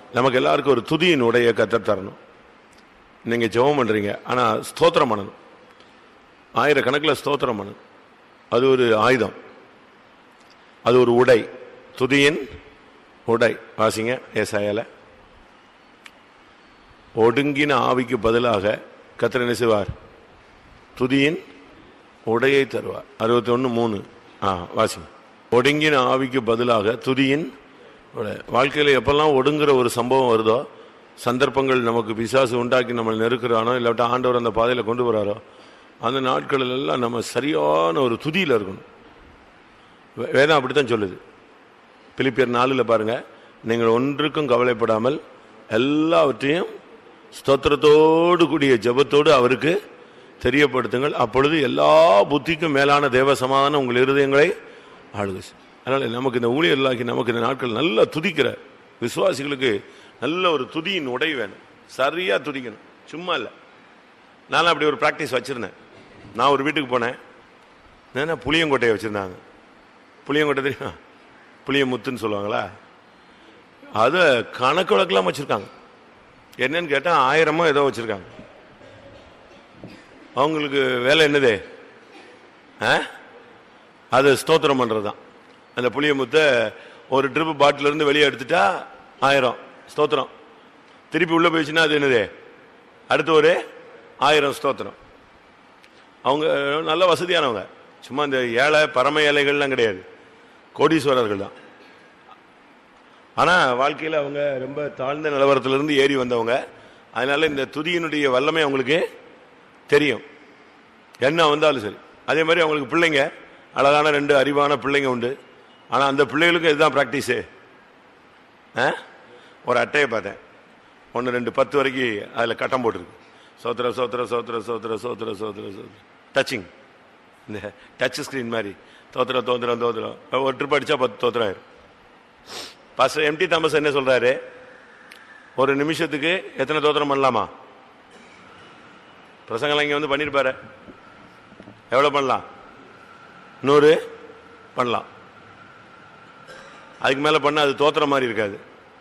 நமக்கு எல்லாருக்கும் ஒரு துதியின் உடைய கத்த தரணும் நீங்க ஜெபம் பண்றீங்க ஆனா ஸ்தோத்திரம் பண்ணணும் ஆயிரக்கணக்கில் ஸ்தோத்திரம் பண்ணணும் அது ஒரு ஆயுதம் அது ஒரு உடை துதியின் உடை வாசிங்க ஏசாயால ஒடுங்கின ஆவிக்கு பதிலாக கத்திர என்ன செய்வார் துதியின் உடையை தருவார் அறுபத்தி ஒன்று மூணு ஆ வாசிங்க ஒடுங்கின ஆவிக்கு பதிலாக துதியின் உடை வாழ்க்கையில் எப்பெல்லாம் ஒடுங்குற ஒரு சம்பவம் வருதோ சந்தர்ப்பங்கள் நமக்கு பிசாசு உண்டாக்கி நம்மளை நெருக்கிறானோ இல்லாட்டா ஆண்டவர் அந்த பாதையில் கொண்டு வராரோ அந்த நாட்களில் எல்லாம் நம்ம சரியான ஒரு துதியில் இருக்கணும் வே- வேதம் அப்படித்தான் சொல்லுது பிலிப்பியர் நாலில் பாருங்க நீங்கள் ஒன்றுக்கும் கவலைப்படாமல் எல்லாவற்றையும் ஸ்தோத்திரத்தோடு கூடிய ஜெபத்தோடு அவருக்கு தெரியப்படுத்துங்கள் அப்பொழுது எல்லா புத்திக்கும் மேலான தேவ சமாதானம் உங்கள் இருதயங்களை ஆளுகை செய்யும். அதனால நமக்கு இந்த ஊழியர்களாகி நமக்கு இந்த நாட்கள் நல்லா துதிக்கிற விசுவாசிகளுக்கு நல்ல ஒரு துதியின் உடை வேணும் சரியா துதிக்கணும் சும்மா இல்லை நான் அப்படி ஒரு ப்ராக்டிஸ் வச்சிருந்தேன் நான் ஒரு வீட்டுக்கு போனேன் என்ன புளியங்கொட்டையை வச்சிருந்தாங்க புளியங்கொட்டை தெரியுமா புளியமுத்துன்னு சொல்லுவாங்களா அதை கணக்கு வழக்கெல்லாம் வச்சிருக்காங்க என்னன்னு கேட்டா ஆயிரமோ ஏதோ வச்சிருக்காங்க அவங்களுக்கு வேலை என்னது ஆ? அது ஸ்தோத்திரம் பண்றது தான் அந்த புளியமுத்தை ஒரு ட்ரிப் பாட்டில இருந்து வெளியே எடுத்துட்டா ஆயிரம் ஸ்தோத்திரம் திருப்பி உள்ள போயிடுச்சுன்னா அது என்னது அடுத்து ஒரு ஆயிரம் ஸ்தோத்திரம் அவங்க நல்ல வசதியானவங்க சும்மா இந்த ஏழை பரம ஏழைகள்லாம் கிடையாது கோடீஸ்வரர்கள் தான் ஆனா வாழ்க்கையில அவங்க ரொம்ப தாழ்ந்த நிலவரத்திலிருந்து ஏறி வந்தவங்க அதனால இந்த துதியினுடைய வல்லமை அவங்களுக்கு தெரியும் என்ன வந்தாலும் சரி அதே மாதிரி அவங்களுக்கு பிள்ளைங்க அழகான ரெண்டு அறிவான பிள்ளைங்க உண்டு ஆனா அந்த பிள்ளைகளுக்கும் இதுதான் ப்ராக்டிஸு ஒரு அட்டையை பார்த்தேன் ஒன்று ரெண்டு பத்து வரைக்கும் அதில் கட்டம் போட்டிருக்கு சோத்திர சோத்திர சோத்திர சோத்திர சோத்திர சோத்திர சோத்திர டச்சிங் இந்த டச் ஸ்கிரீன் மாதிரி தோத்திரம் தோத்திரம் தோத்திரம் ஒரு ட்ரிப் அடிச்சா பத்து தோத்திரம் ஆயிரும் பாஸ்டர் எம்டி தாமஸ் என்ன சொல்றாரு ஒரு நிமிஷத்துக்கு எத்தனை தோத்திரம் பண்ணலாமா பிரசங்கலாம் இங்க வந்து பண்ணிருப்பாரு எவ்வளவு பண்ணலாம் நூறு பண்ணலாம் அதுக்கு மேல பண்ணா அது தோத்திர மாதிரி இருக்காது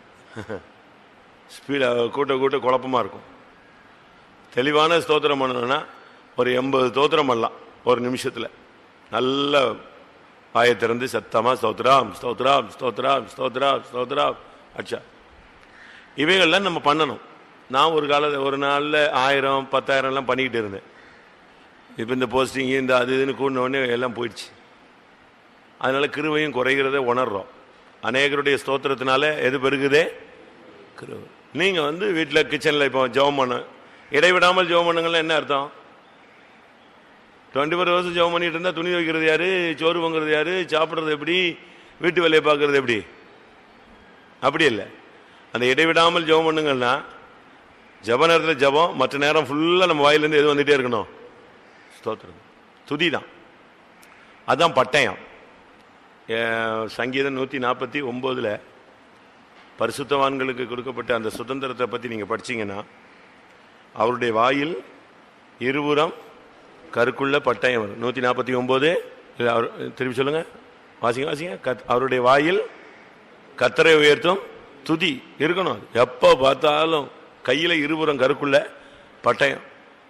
ஸ்பீடா கூட்ட கூட்ட குழப்பமா இருக்கும் தெளிவான ஸ்தோத்திரம் பண்ணணும்னா ஒரு எண்பது தோத்திரம் பண்ணலாம் ஒரு நிமிஷத்துல நல்ல வாயை திறந்து சத்தமா ஸ்தோத்ராம் ஸ்தோத்ராம் ஸ்தோத்ராம் ஸ்தோத்ராம் ஸ்தோத்ராம் அச்சா இவைகள்லாம் நம்ம பண்ணணும் நான் ஒரு காலத்தில் ஒரு நாளில் ஆயிரம் பத்தாயிரம் எல்லாம் பண்ணிக்கிட்டு இருந்தேன் இப்போ இந்த போஸ்டிங் இந்த அது இதுன்னு கூடின உடனே எல்லாம் போயிடுச்சு அதனால கிருவையும் குறைகிறத உணர்றோம் அநேகருடைய ஸ்தோத்திரத்தினால எது பெருகுதே கிருவை நீங்கள் வந்து வீட்டில் கிச்சனில் இப்போ ஜெபம் பண்ண இடைவிடாமல் ஜெபம் பண்ணுங்கள்லாம் என்ன அர்த்தம் டுவெண்ட்டி ஃபோர் ஹவர்ஸ் ஜெபம் பண்ணிட்டு இருந்தா துணி வைக்கிறது யாரு சோறு வாங்குறது யாரு சாப்பிட்றது எப்படி வீட்டு வேலையை பார்க்கறது எப்படி அப்படி இல்லை அந்த இடைவிடாமல் ஜெபம் பண்ணுங்கன்னா ஜெப நேரத்தில் ஜெபம் மற்ற நேரம் ஃபுல்லாக நம்ம வாயிலேருந்து எது வந்துட்டே இருக்கணும் ஸ்தோத்திரம் துதி தான் அதான் பட்டயம் அஹ் சங்கீதம் நூற்றி நாற்பத்தி ஒம்போதில் பரிசுத்தவான்களுக்கு கொடுக்கப்பட்ட அந்த சுதந்திரத்தை பற்றி நீங்கள் படிச்சீங்கன்னா அவருடைய வாயில் இருபுறம் கருக்குள்ள பட்டயம் வரும் நூற்றி நாற்பத்தி ஒம்போது அவர் திருப்பி சொல்லுங்க வாசிங்க வாசிங்க கத் அவருடைய வாயில் கத்தரை உயர்த்தும் துதி இருக்கணும் அது. எப்போ பார்த்தாலும் கையில் இருபுறம் கருக்குள்ள பட்டயம்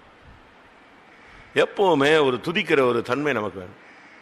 எப்பவுமே ஒரு துதிக்கிற ஒரு தன்மை நமக்கு வேணும்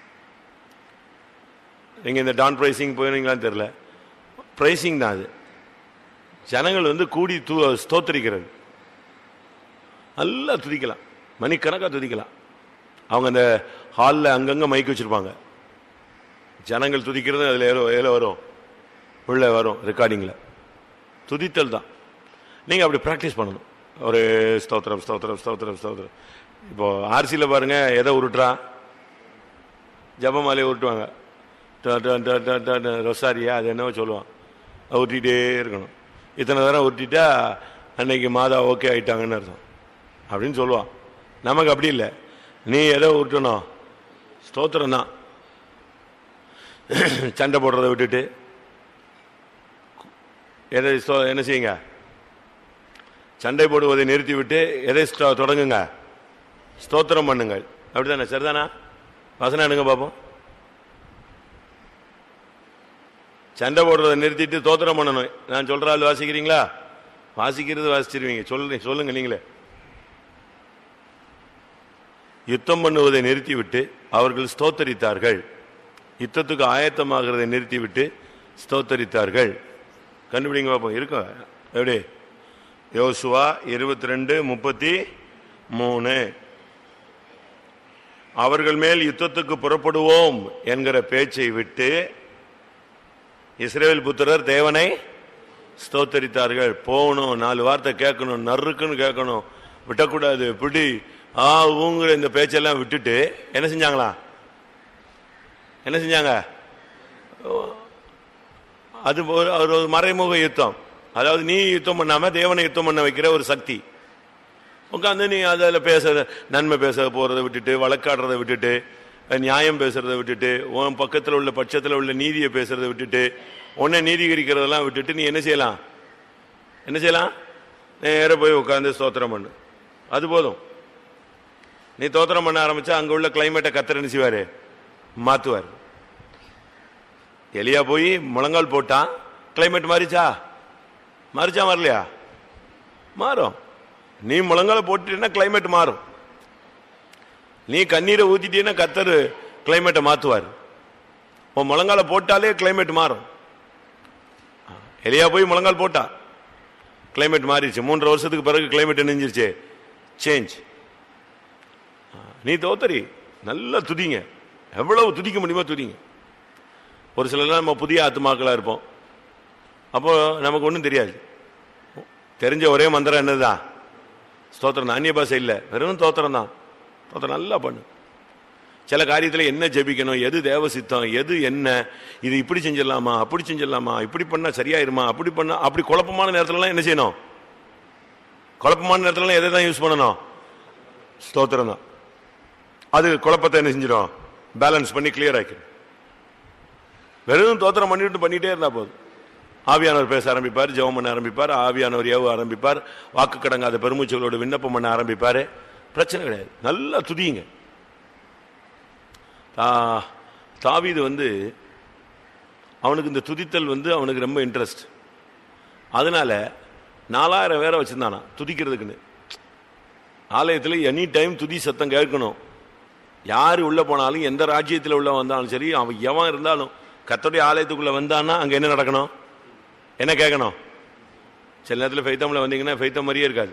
நீங்க இந்த டான் பிரைசிங் போயிருங்களான்னு தெரியல பிரைசிங் தான் அது ஜனங்கள் வந்து கூடி தூ ஸ்தோத்தரிக்கிறது நல்லா துதிக்கலாம் மணிக்கணக்காக துதிக்கலாம் அவங்க அந்த ஹாலில் அங்கங்கே மைக் வச்சிருப்பாங்க ஜனங்கள் துதிக்கிறது அதில் ஏதோ ஏதோ வரும் உள்ள வரும் ரெக்கார்டிங்கில் துதித்தல் தான் நீங்கள் அப்படி ப்ராக்டிஸ் பண்ணணும் ஒரு ஸ்தோத்திரம் ஸ்தோத்திரம் ஸ்தோத்திரம் ஸ்தோத்திரம் இப்போ ஆர்சியில் பாருங்க எதை உருட்டுறா ஜபமாலையை உருட்டுவாங்க ட- ட- ட- ட- ட- ட- ரொசாரியா அது என்னவோ சொல்லுவான் அது உருட்டிகிட்டே இருக்கணும் இத்தனை தரம் உருட்டிட்டா அன்னைக்கு மாதா ஓகே ஆயிட்டாங்கன்னு அர்த்தம் அப்படின்னு சொல்லுவான் நமக்கு அப்படி இல்லை நீ எதை உருட்டணும் ஸ்தோத்திரம் தான் சண்டை போடுறதை விட்டுட்டு எதை ஸ்தோ- என்ன செய்யுங்க சண்டை போடுவதை நிறுத்திவிட்டு எதை ஸ்தோ- தொடங்குங்க ஸ்தோத்திரம் பண்ணுங்கள் அப்படிதானே சரிதானா வசனம் எடுங்க பார்ப்போம் சண்டை போடுறதை நிறுத்திட்டு தோத்திரம் பண்ணணும் நான் சொல்ற ஆள் வாசிக்கிறீங்களா வாசிக்கிறது வாசிச்சிருவீங்க சொல்லுங்க சொல்லுங்க நீங்களே யுத்தம் பண்ணுவதை நிறுத்திவிட்டு அவர்கள் ஸ்தோத்தரித்தார்கள் யுத்தத்துக்கு ஆயத்தமாகிறதை நிறுத்திவிட்டு ஸ்தோத்தரித்தார்கள் கண்டுபிடிங்க பார்ப்போம் இருக்கும் எப்படி யோசுவா இருபத்தி ரெண்டு முப்பத்தி மூணு அவர்கள் மேல் யுத்தத்துக்கு புறப்படுவோம் என்கிற பேச்சை விட்டு இஸ்ரேல் புத்திரர் தேவனை ஸ்தோத்தரித்தார்கள் போகணும் நாலு வார்த்தை கேட்கணும் நறுக்குன்னு கேட்கணும் விட்டக்கூடாது பிடி ஆ ஊங்குற இந்த பேச்செல்லாம் விட்டுட்டு என்ன செஞ்சாங்களா என்ன செஞ்சாங்க அது ஒரு ஒரு மறைமுக யுத்தம் அதாவது நீ யுத்தம் பண்ணாம தேவனை யுத்தம் பண்ண வைக்கிற ஒரு சக்தி உட்காந்து நீ அதில் பேச நன்மை பேச போறதை விட்டுட்டு வழக்காடுறதை விட்டுட்டு நியாயம் பேசுறதை விட்டுட்டு உன் பக்கத்தில் உள்ள பட்சத்தில் உள்ள நீதியை பேசுறதை விட்டுட்டு உன்னை நீதிகரிக்கிறதெல்லாம் விட்டுட்டு நீ என்ன செய்யலாம் என்ன செய்யலாம் நேர போய் உட்காந்து ஸ்தோத்திரம் பண்ணு அது போதும் நீ தோத்திரம் பண்ண ஆரம்பிச்சா அங்க உள்ள கிளைமேட்டை கத்தர் என்ன செய்வாரு மாத்துவார் எலியா போய் முழங்கால் போட்டான் கிளைமேட் மாறிச்சா மாறிச்சா மாறலையா மாறும் நீ முழங்கால போட்டுட்டீன்னா கிளைமேட் மாறும் நீ கண்ணீரை ஊத்திட்டீன்னா கத்தர் கிளைமேட்டை மாத்துவார் உன் முழங்கால போட்டாலே கிளைமேட் மாறும் எலியா போய் முழங்கால் போட்டா கிளைமேட் மாறிடுச்சு மூன்றரை வருஷத்துக்கு பிறகு கிளைமேட் என்னஞ்சிருச்சு சேஞ்ச் நீ தோத்தரி நல்லா துதிங்க எவ்வளவு துதிக்க முடியுமோ துதிங்க ஒரு சிலர்லாம் நம்ம புதிய ஆத்மாக்களாக இருப்போம் அப்போ நமக்கு ஒன்றும் தெரியாது தெரிஞ்ச ஒரே மந்திரம் என்னதுதான் ஸ்தோத்திரம் தான் அந்நிய பாஷை இல்லை வெறும் தோத்திரம் தான் தோத்திரம் நல்லா பண்ணு சில காரியத்தில் என்ன ஜெபிக்கணும் எது தேவ சித்தம் எது என்ன இது இப்படி செஞ்சிடலாமா அப்படி செஞ்சிடலாமா இப்படி பண்ணா சரியாயிருமா அப்படி பண்ணா அப்படி குழப்பமான நேரத்துலலாம் என்ன செய்யணும் குழப்பமான நேரத்துலலாம் எதை தான் யூஸ் பண்ணணும் ஸ்தோத்திரம் தான் அது குழப்பத்தை என்ன செஞ்சிடும் பேலன்ஸ் பண்ணி கிளியர் ஆக்கிடும் வெறும் தோத்திரம் பண்ணிட்டு பண்ணிட்டே இருந்தா போதும் ஆவியானவர் பேச ஆரம்பிப்பார் ஜெபம் பண்ண ஆரம்பிப்பார் ஆவியானவர் ஏவ ஆரம்பிப்பார் வாக்கு கடங்காத பெருமூச்சுகளோட விண்ணப்பம் பண்ண ஆரம்பிப்பார் பிரச்சனை கிடையாது நல்லா துதியுங்க தா- தாவீது வந்து அவனுக்கு இந்த துதித்தல் வந்து அவனுக்கு ரொம்ப இன்ட்ரெஸ்ட் அதனால நாலாயிரம் பேரை வச்சிருந்தானா துதிக்கிறதுக்குன்னு ஆலயத்தில் எனி டைம் துதி சத்தம் கேட்கணும் யார் உள்ள போனாலும் எந்த ராஜ்யத்தில் உள்ள வந்தாலும் சரி அவன் எவன் இருந்தாலும் கத்தோடைய ஆலயத்துக்குள்ள வந்தான்னா அங்க என்ன நடக்கணும் என்ன கேட்கணும் சில நேரத்தில் ஃபைத்தமில் வந்தீங்கன்னா ஃபைத்தம் மாதிரியே இருக்காது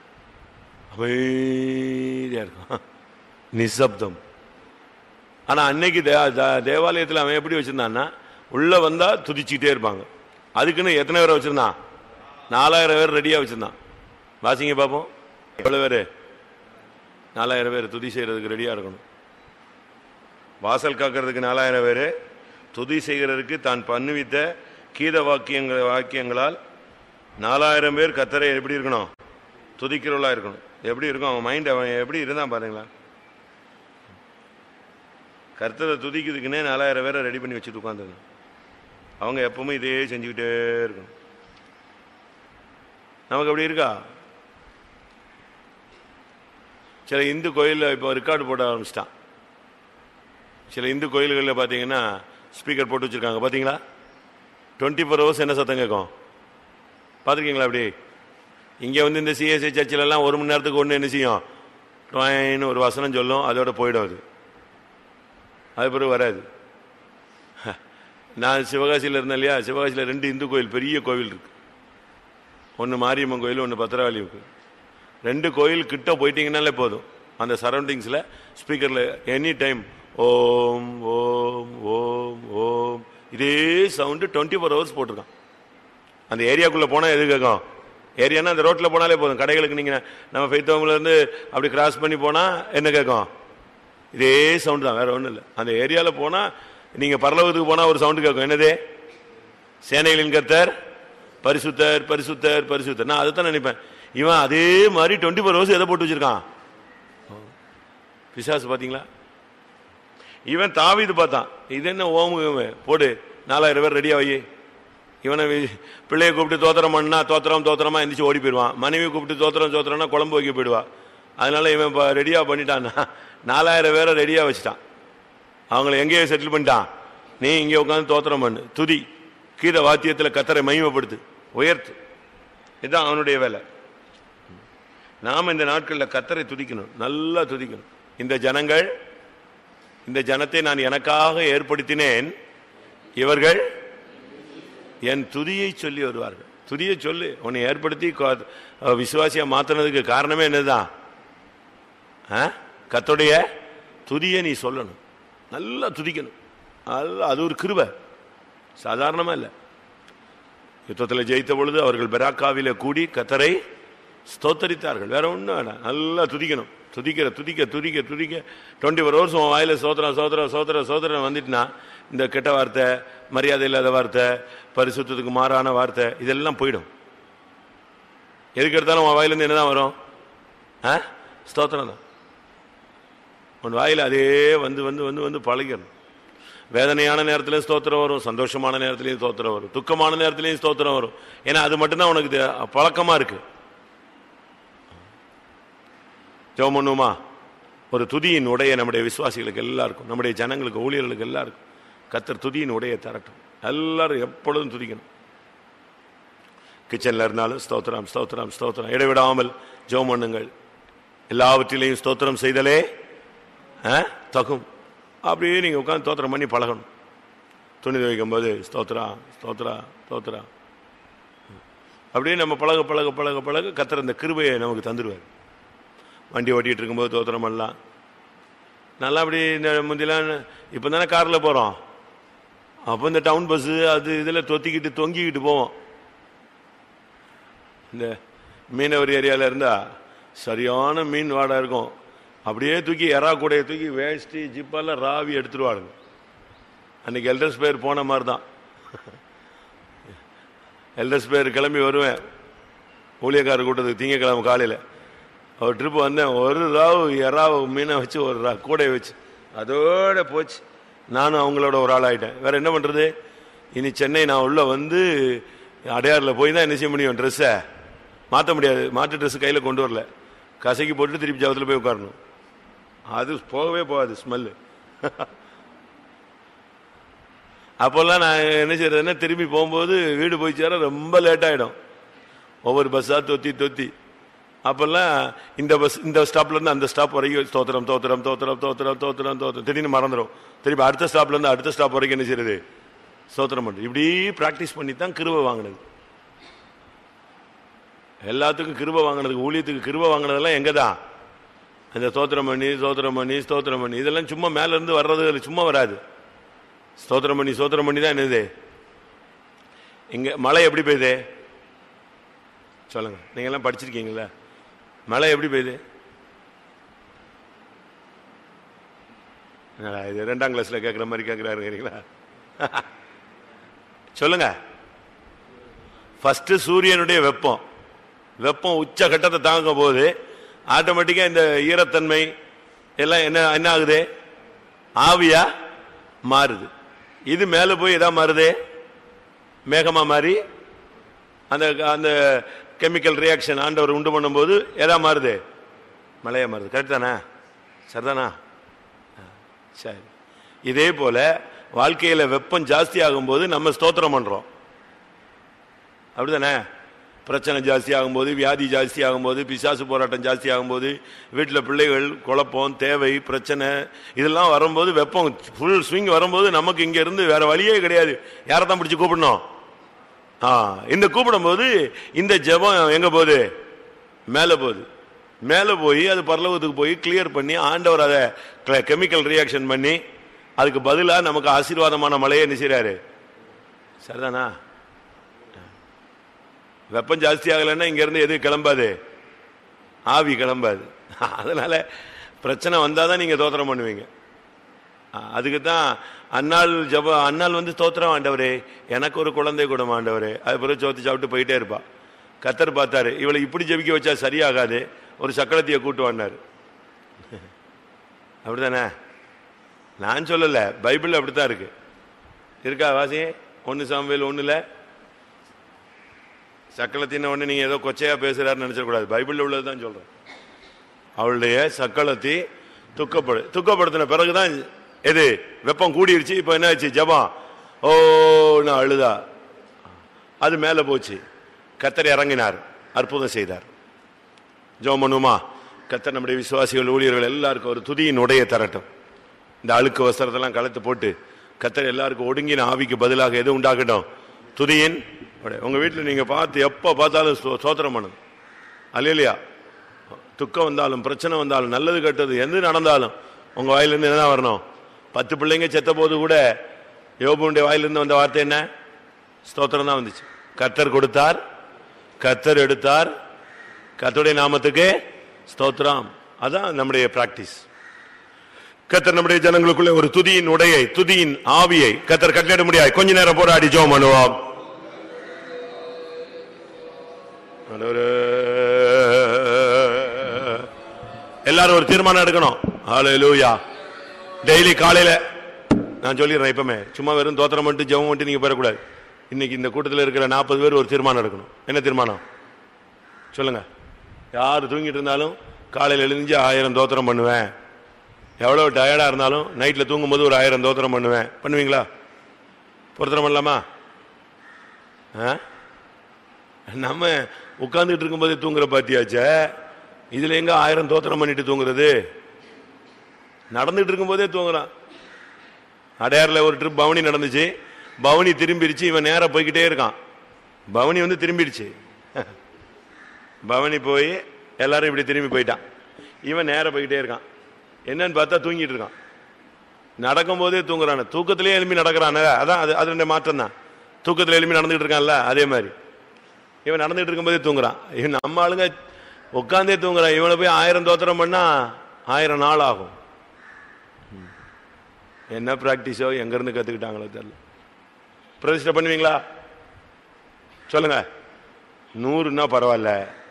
அமைதியா இருக்கும் நிசப்தம் ஆனா அன்னைக்கு தே- தே- தேவாலயத்தில் அவன் எப்படி வச்சிருந்தான்னா உள்ள வந்தா துதிச்சுக்கிட்டே இருப்பாங்க அதுக்குன்னு எத்தனை பேரை வச்சிருந்தான் நாலாயிரம் பேர் ரெடியா வச்சிருந்தான் வாசிங்க பார்ப்போம் எவ்வளவு பேரு நாலாயிரம் பேர் துதி செய்யறதுக்கு ரெடியா இருக்கணும் வாசல் காக்கிறதுக்கு நாலாயிரம் பேர் துதி செய்கிறதுக்கு தான் பண்ணுவித்த கீத வாக்கியங்கள் வாக்கியங்களால் நாலாயிரம் பேர் கத்தரை எப்படி இருக்கணும் துதிக்கிறவளா இருக்கணும் எப்படி இருக்கும் அவன் மைண்ட் அவன் எப்படி இருந்தான் பாருங்களா கர்த்தரை துதிக்கிறதுக்குன்னே நாலாயிரம் பேரை ரெடி பண்ணி வச்சுட்டு உட்காந்துருங்க அவங்க எப்பவுமே இதே செஞ்சுக்கிட்டே இருக்கணும் நமக்கு அப்படி இருக்கா சில இந்து கோயிலில் இப்போ ரெக்கார்டு போட ஆரம்பிச்சிட்டான் சில இந்து கோயில்களில் பார்த்தீங்கன்னா ஸ்பீக்கர் போட்டு வச்சிருக்காங்க பார்த்தீங்களா டுவெண்ட்டி ஃபோர் ஹவர்ஸ் என்ன சத்தம் கேட்கும் பார்த்துருக்கீங்களா அப்படி இங்கே வந்து இந்த சிஎஸ்ஐ சர்ச்சிலெல்லாம் ஒரு மணி நேரத்துக்கு ஒன்று என்ன செய்யும் ட்வாயின்னு ஒரு வசனம் சொல்லும் அதோட போயிடும் அது அது பிறகு வராது நான் சிவகாசியில் இருந்தேன் இல்லையா சிவகாசியில் ரெண்டு இந்து கோயில் பெரிய கோவில் இருக்கு ஒன்று மாரியம்மன் கோயில் ஒன்று பத்திரகாளி கோயில் ரெண்டு கோயில் கிட்ட போயிட்டீங்கன்னாலே போதும் அந்த சரௌண்டிங்ஸில் ஸ்பீக்கரில் எனி டைம் ஓம் ஓம் ஓம் ஓம் இதே சவுண்டு டுவெண்ட்டி ஃபோர் ஹவர்ஸ் போட்டிருக்கான் அந்த ஏரியாக்குள்ளே போனால் எது கேட்கும் ஏரியானா அந்த ரோட்டில் போனாலே போதும் கடைகளுக்கு நீங்கள் நம்ம ஃபைத்தவங்கலேருந்து அப்படி கிராஸ் பண்ணி போனால் என்ன கேட்கும் இதே சவுண்டு தான் வேற ஒன்றும் இல்லை அந்த ஏரியாவில் போனால் நீங்கள் பரலோகத்துக்கு போனால் ஒரு சவுண்டு கேட்கும் என்னது சேனைகளின் கர்த்தர் பரிசுத்தர் பரிசுத்தர் பரிசுத்தர் நான் அதை தான் நினைப்பேன் இவன் அதே மாதிரி டுவெண்ட்டி ஃபோர் ஹவர்ஸ் எதை போட்டு வச்சிருக்கான் பிசாசு பார்த்தீங்களா இவன் தாவிது பார்த்தான் இது என்ன ஓமு இவன் போடு நாலாயிரம் பேர் ரெடியா வை இவனை வி- பிள்ளைய கூப்பிட்டு தோத்திரம் பண்ணா தோத்திரம் தோத்திரமா எந்திரிச்சு ஓடி போயிடுவான் மனைவி கூப்பிட்டு தோத்திரம் தோத்திரம்னா குழம்பு வைக்க போயிடுவா அதனால இவன் இப்போ ரெடியா பண்ணிட்டான்னா நாலாயிரம் பேரை ரெடியா வச்சுட்டான் அவங்கள எங்கேயோ செட்டில் பண்ணிட்டான் நீ இங்கே உட்காந்து தோத்திரம் பண்ணு துதி கீத வாத்தியத்துல கத்தரை மகிமைப்படுத்து உயர்த்து இதுதான் அவனுடைய வேலை நாம இந்த நாட்களில் கத்தரை துதிக்கணும் நல்லா துதிக்கணும் இந்த ஜனங்கள் இந்த ஜனத்தை நான் எனக்காக ஏற்படுத்தினேன் இவர்கள் என் துதியை சொல்லி வருவார்கள் துதியை சொல்லு உன்னை ஏற்படுத்தி கோ- விசுவாசியா மாத்தினதுக்கு காரணமே என்னதுதான் ஆ? கர்த்தருடைய துதியை நீ சொல்லணும் நல்லா துதிக்கணும் நல்லா அது ஒரு கிருபை சாதாரணமா இல்லை யுத்தத்தில் ஜெயித்த பொழுது அவர்கள் பெராக்காவில கூடி கத்தரை ஸ்தோத்தரித்தார்கள் வேற ஒண்ணும் வேணாம் நல்லா துதிக்கணும் துதிக்கிற துதிக்க துதிக்க துதிக்க டுவெண்ட்டி ஃபோர் ஹவர்ஸ் உன் வாயில சோத்திரம் சோத்திரம் சோத்திரம் சோத்திரம் வந்துட்டுனா இந்த கெட்ட வார்த்தை மரியாதை இல்லாத வார்த்தை பரிசுத்தத்துக்கு மாறான வார்த்தை இதெல்லாம் போயிடும் எதுக்கு எடுத்தாலும் உன் வாயிலேருந்து என்னதான் வரும் ஆ ஸ்தோத்திரம் தான் உன் வாயில அதே வந்து வந்து வந்து வந்து பழகிடணும் வேதனையான நேரத்திலையும் ஸ்தோத்திரம் வரும் சந்தோஷமான நேரத்திலையும் ஸ்தோத்திரம் வரும் துக்கமான நேரத்திலையும் ஸ்தோத்திரம் வரும் ஏன்னா அது மட்டும்தான் உனக்கு தெ- பழக்கமா இருக்கு ஜெபம் பண்ணுமா ஒரு துதியின் உடைய நம்முடைய விசுவாசிகளுக்கு எல்லாருக்கும் நம்முடைய ஜனங்களுக்கு ஊழியர்களுக்கு எல்லாருக்கும் கத்தர் துதியின் உடைய தரட்டும் எல்லாரும் எப்பொழுதும் துதிக்கணும் கிச்சன்ல இருந்தாலும் ஸ்தோத்திரம் ஸ்தோத்திரம் ஸ்தோத்திரம் இடைவிடாமல் ஜெபம் பண்ணுங்கள் எல்லாவற்றிலையும் ஸ்தோத்திரம் செய்தலே ஆ, தகும் அப்படியே நீங்க உட்கார்ந்து ஸ்தோத்திரம் பண்ணி பழகணும் துணி துவைக்கும் போது ஸ்தோத்ரா ஸ்தோத்ரா ஸ்தோத்ரா அப்படியே நம்ம பழக பழக பழக பழக கத்தர் இந்த கிருபையை நமக்கு தந்துடுவார் வண்டி ஓட்டிட்டு இருக்கும்போது தோத்திரம் பண்ணலாம் நல்லா அப்படி இந்த முந்திலாம் இப்போ தானே காரில் போகிறோம் அப்போ இந்த டவுன் பஸ்ஸு அது இதில் தொத்திக்கிட்டு தொங்கிக்கிட்டு போவோம் இந்த மீனவர் ஏரியாவில் இருந்தால் சரியான மீன் வாடை இருக்கும் அப்படியே தூக்கி எறா கூடைய தூக்கி வேஷ்டி ஜிப்பெல்லாம் ராவி எடுத்துருவாளுங்க அன்னைக்கு எல்டர்ஸ் பேர் போன மாதிரி தான் எல்டர்ஸ் பேர் கிளம்பி வருவேன் ஊழியக்காரர் கூட்டத்துக்கு திங்கக்கிழமை காலையில் ஒரு ட்ரிப் வந்தேன் ஒரு ராவு எறாவு மீனை வச்சு ஒரு ரா கூடையை வச்சு அதோட போச்சு நானும் அவங்களோட ஒரு ஆள் ஆயிட்டேன் வேற என்ன பண்ணுறது இனி சென்னை நான் உள்ள வந்து அடையாறில் போய் தான் என்ன செய்ய முடியும் ட்ரெஸ்ஸை மாற்ற முடியாது மாற்று ட்ரெஸ் கையில் கொண்டு வரல கசக்கி போட்டு திருப்பி ஜவத்தில் போய் உட்காரணும் அது போகவே போகாது ஸ்மெல்லு அப்போல்லாம் நான் என்ன செய்யறதுன்னா திரும்பி போகும்போது வீடு போய் சேர ரொம்ப லேட் ஆகிடும் ஒவ்வொரு பஸ்ஸாக தொத்தி தொத்தி அப்போல்லாம் இந்த பஸ் இந்த ஸ்டாப்ல இருந்து அந்த ஸ்டாப் வரைக்கும் தோத்திரம் தோத்திரம் தோத்திரம் தோத்திரம் தோத்திரம் தோத்திரம் திடீர்னு மறந்துடும் திருப்பி அடுத்த ஸ்டாப்ல இருந்து அடுத்த ஸ்டாப் வரைக்கும் என்ன செய்யறது ஸ்தோத்திரம் பண்ணுறது இப்படி ப்ராக்டிஸ் பண்ணி தான் கிருபை வாங்கினது எல்லாத்துக்கும் கிருபை வாங்கினதுக்கு ஊழியத்துக்கு கிருபை வாங்கினதெல்லாம் எங்கே தான் அந்த ஸ்தோத்திரம் பண்ணி ஸ்தோத்திரம் பண்ணி ஸ்தோத்திரம் பண்ணி இதெல்லாம் சும்மா மேல இருந்து வர்றது இல்ல, சும்மா வராது ஸ்தோத்திரம் பண்ணி ஸ்தோத்திரம் பண்ணி தான் என்னது இங்க மழை எப்படி பெய்யுது சொல்லுங்க நீங்க எல்லாம் படிச்சிருக்கீங்களா மழை எப்படி பெய்யுது என்னடா இது ரெண்டாம் கிளாஸ்ல கேட்குற மாதிரி கேட்குறாருங்களா சொல்லுங்க ஃபர்ஸ்ட் சூரியனுடைய வெப்பம் வெப்பம் உச்ச கட்டத்தை தாங்க போது ஆட்டோமேட்டிக்கா இந்த ஈரத்தன்மை எல்லாம் என்ன என்ன ஆகுது ஆவியா மாறுது இது மேல போய் எதா மாறுது மேகமா மாறி அந்த அந்த கெமிக்கல் ரியாக்ஷன் ஆண்டவர் உண்டு பண்ணும்போது எதா மாறுது மழையா மாறுது கரெக்ட் தானே சரிதானா ஆ, சரி இதே போல வாழ்க்கையில வெப்பம் ஜாஸ்தி ஆகும்போது நம்ம ஸ்தோத்திரம் பண்றோம் அப்படிதானே பிரச்சனை ஜாஸ்தி ஆகும்போது வியாதி ஜாஸ்தி ஆகும்போது பிசாசு போராட்டம் ஜாஸ்தி ஆகும்போது வீட்டில் பிள்ளைகள் குழப்பம் தேவை பிரச்சனை இதெல்லாம் வரும்போது வெப்பம் ஃபுல் ஸ்விங் வரும்போது நமக்கு இங்க இருந்து வேற வழியே கிடையாது யாரை தான் பிடிச்சி கூப்பிடணும் ஆ இந்த கூப்பிடும்போது இந்த ஜெபம் எங்க போகுது மேலே போகுது மேலே போய் அது பரலோகத்துக்கு போய் கிளியர் பண்ணி ஆண்டவர் அதை கெமிக்கல் ரியாக்ஷன் பண்ணி அதுக்கு பதிலாக நமக்கு ஆசீர்வாதமான மழையை என்ன செய்றாரு சரிதானா வெப்பம் ஜாஸ்தி ஆகலைன்னா இங்க இருந்து எது கிளம்பாது ஆவி கிளம்பாது அதனால பிரச்சனை வந்தாதான் நீங்க தோத்திரம் பண்ணுவீங்க அதுக்கு தான் அன்னாள் ஜப அன்னாள் வந்து தோத்திரம் ஆண்டவரே எனக்கு ஒரு குழந்தை கூட ஆண்டவரே அது பிறகு சோத்து சாப்பிட்டு போயிட்டே இருப்பா கத்தர் பார்த்தாரு இவளை இப்படி ஜெபிக்க வச்சா சரியாகாது ஒரு சக்கரத்தையை கூட்டு வந்தாரு அப்படிதானே நான் சொல்லல பைபிள் அப்படித்தான் இருக்கு இருக்கா வாசி ஒன்னு சாம்பல் ஒண்ணுல சக்களத்தின் ஒண்ணு நீங்க ஏதோ கொச்சையா பேசுறாருன்னு நினைச்சிடக்கூடாது பைபிள்ல உள்ளதுதான் சொல்றேன் அவளுடைய சக்களத்தை துக்கப்படு துக்கப்படுத்தின பிறகுதான் எது வெப்பம் கூடிருச்சு இப்ப என்ன ஆச்சு ஜபம் ஓ நான் அழுதா அது மேல போச்சு கத்தர் இறங்கினார் அற்புதம் செய்தார் ஜெபம் பண்ணுமா கத்தர் நம்முடைய விசுவாசிகள் ஊழியர்கள் எல்லாருக்கும் ஒரு துதியின் உடைய தரட்டும் இந்த அழுக்கு வஸ்திரத்தெல்லாம் கலத்து போட்டு கத்தர் எல்லாருக்கும் ஒடுங்கின ஆவிக்கு பதிலாக எது உண்டாகட்டும் துதியின் உடை. உங்க வீட்டில் நீங்க பார்த்து எப்ப பார்த்தாலும் ஸ்தோ- ஸ்தோத்திரம் பண்ணுங்க அல்லையா துக்கம் வந்தாலும் பிரச்சனை வந்தாலும் நல்லது கெட்டது எது நடந்தாலும் உங்க வாயிலிருந்து என்ன வரணும் பத்து பிள்ளைங்க செத்த போது கூட யோபுடைய வாயிலிருந்து வந்த வார்த்தை என்ன ஸ்தோத்திரம் தான் வந்துச்சு கத்தர் கொடுத்தார் கத்தர் எடுத்தார் கத்தருடைய நாமத்துக்கு ஸ்தோத்திரம் அதான் நம்முடைய பிராக்டிஸ் கத்தர் நம்முடைய ஜனங்களுக்குள்ளே ஒரு துதியின் உடையை துதியின் ஆவியை கத்தர் கட்டளிட முடியாது கொஞ்ச நேரம் போராடி ஜோம் பண்ணுவோம் ஆண்டவரே. எல்லாரும் ஒரு தீர்மானம் எடுக்கணும் ஹalleluya டெய்லி காலையில நான் சொல்லிடுறேன் இப்பமே சும்மா வெறும் தோத்திரம் மட்டும் ஜெபம் மட்டும் நீங்க பெறக்கூடாது இன்னைக்கு இந்த கூட்டத்தில் இருக்கிற நாற்பது பேர் ஒரு தீர்மானம் எடுக்கணும் என்ன தீர்மானம் சொல்லுங்க யார் தூங்கிட்டு இருந்தாலும் காலையில் எழுந்து ஆயிரம் தோத்திரம் பண்ணுவேன் எவ்வளோ டயர்டாக இருந்தாலும் நைட்டில் தூங்கும்போது ஒரு ஆயிரம் தோத்திரம் பண்ணுவேன் பண்ணுவீங்களா பொருத்தரம் பண்ணலாமா ஆ நம்ம உட்கார்ந்துட்டு இருக்கும்போதே தூங்குற பாத்தியாச்சே இதுல எங்க ஆயிரம் தோத்திரம் பண்ணிட்டு தூங்குறது நடந்துட்டு இருக்கும்போதே தூங்குறான் அடையாறுல ஒரு ட்ரிப் பவனி நடந்துச்சு பவனி திரும்பிடுச்சு இவன் நேரா போய்கிட்டே இருக்கான் பவனி வந்து திரும்பிடுச்சு பவனி போய் எல்லாரும் இப்படி திரும்பி போயிட்டான் இவன் நேரா போய்கிட்டே இருக்கான் என்னன்னு பார்த்தா தூங்கிட்டு இருக்கான் நடக்கும் போதே தூங்குறான் தூக்கத்திலே எழுப்பி நடக்கிறான் அதான் அது அதனுடைய மாற்றம் தான் தூக்கத்தில் எழுப்பி நடந்துகிட்டு இருக்கான்ல அதே மாதிரி இவன் நடந்துட்டு இருக்கும்போதே தூங்குறான் இவன் நம்ம ஆளுங்க உட்காந்தே தூங்குறான் இவனை போய் ஆயிரம் தோத்திரம் பண்ணா ஆயிரம் நாள் ஆகும் ம். என்ன பிராக்டிஸோ எங்க இருந்து கத்துக்கிட்டாங்களோ தெரியல பிரதிஷ்டை பண்ணுவீங்களா சொல்லுங்க நூறுனா பரவாயில்ல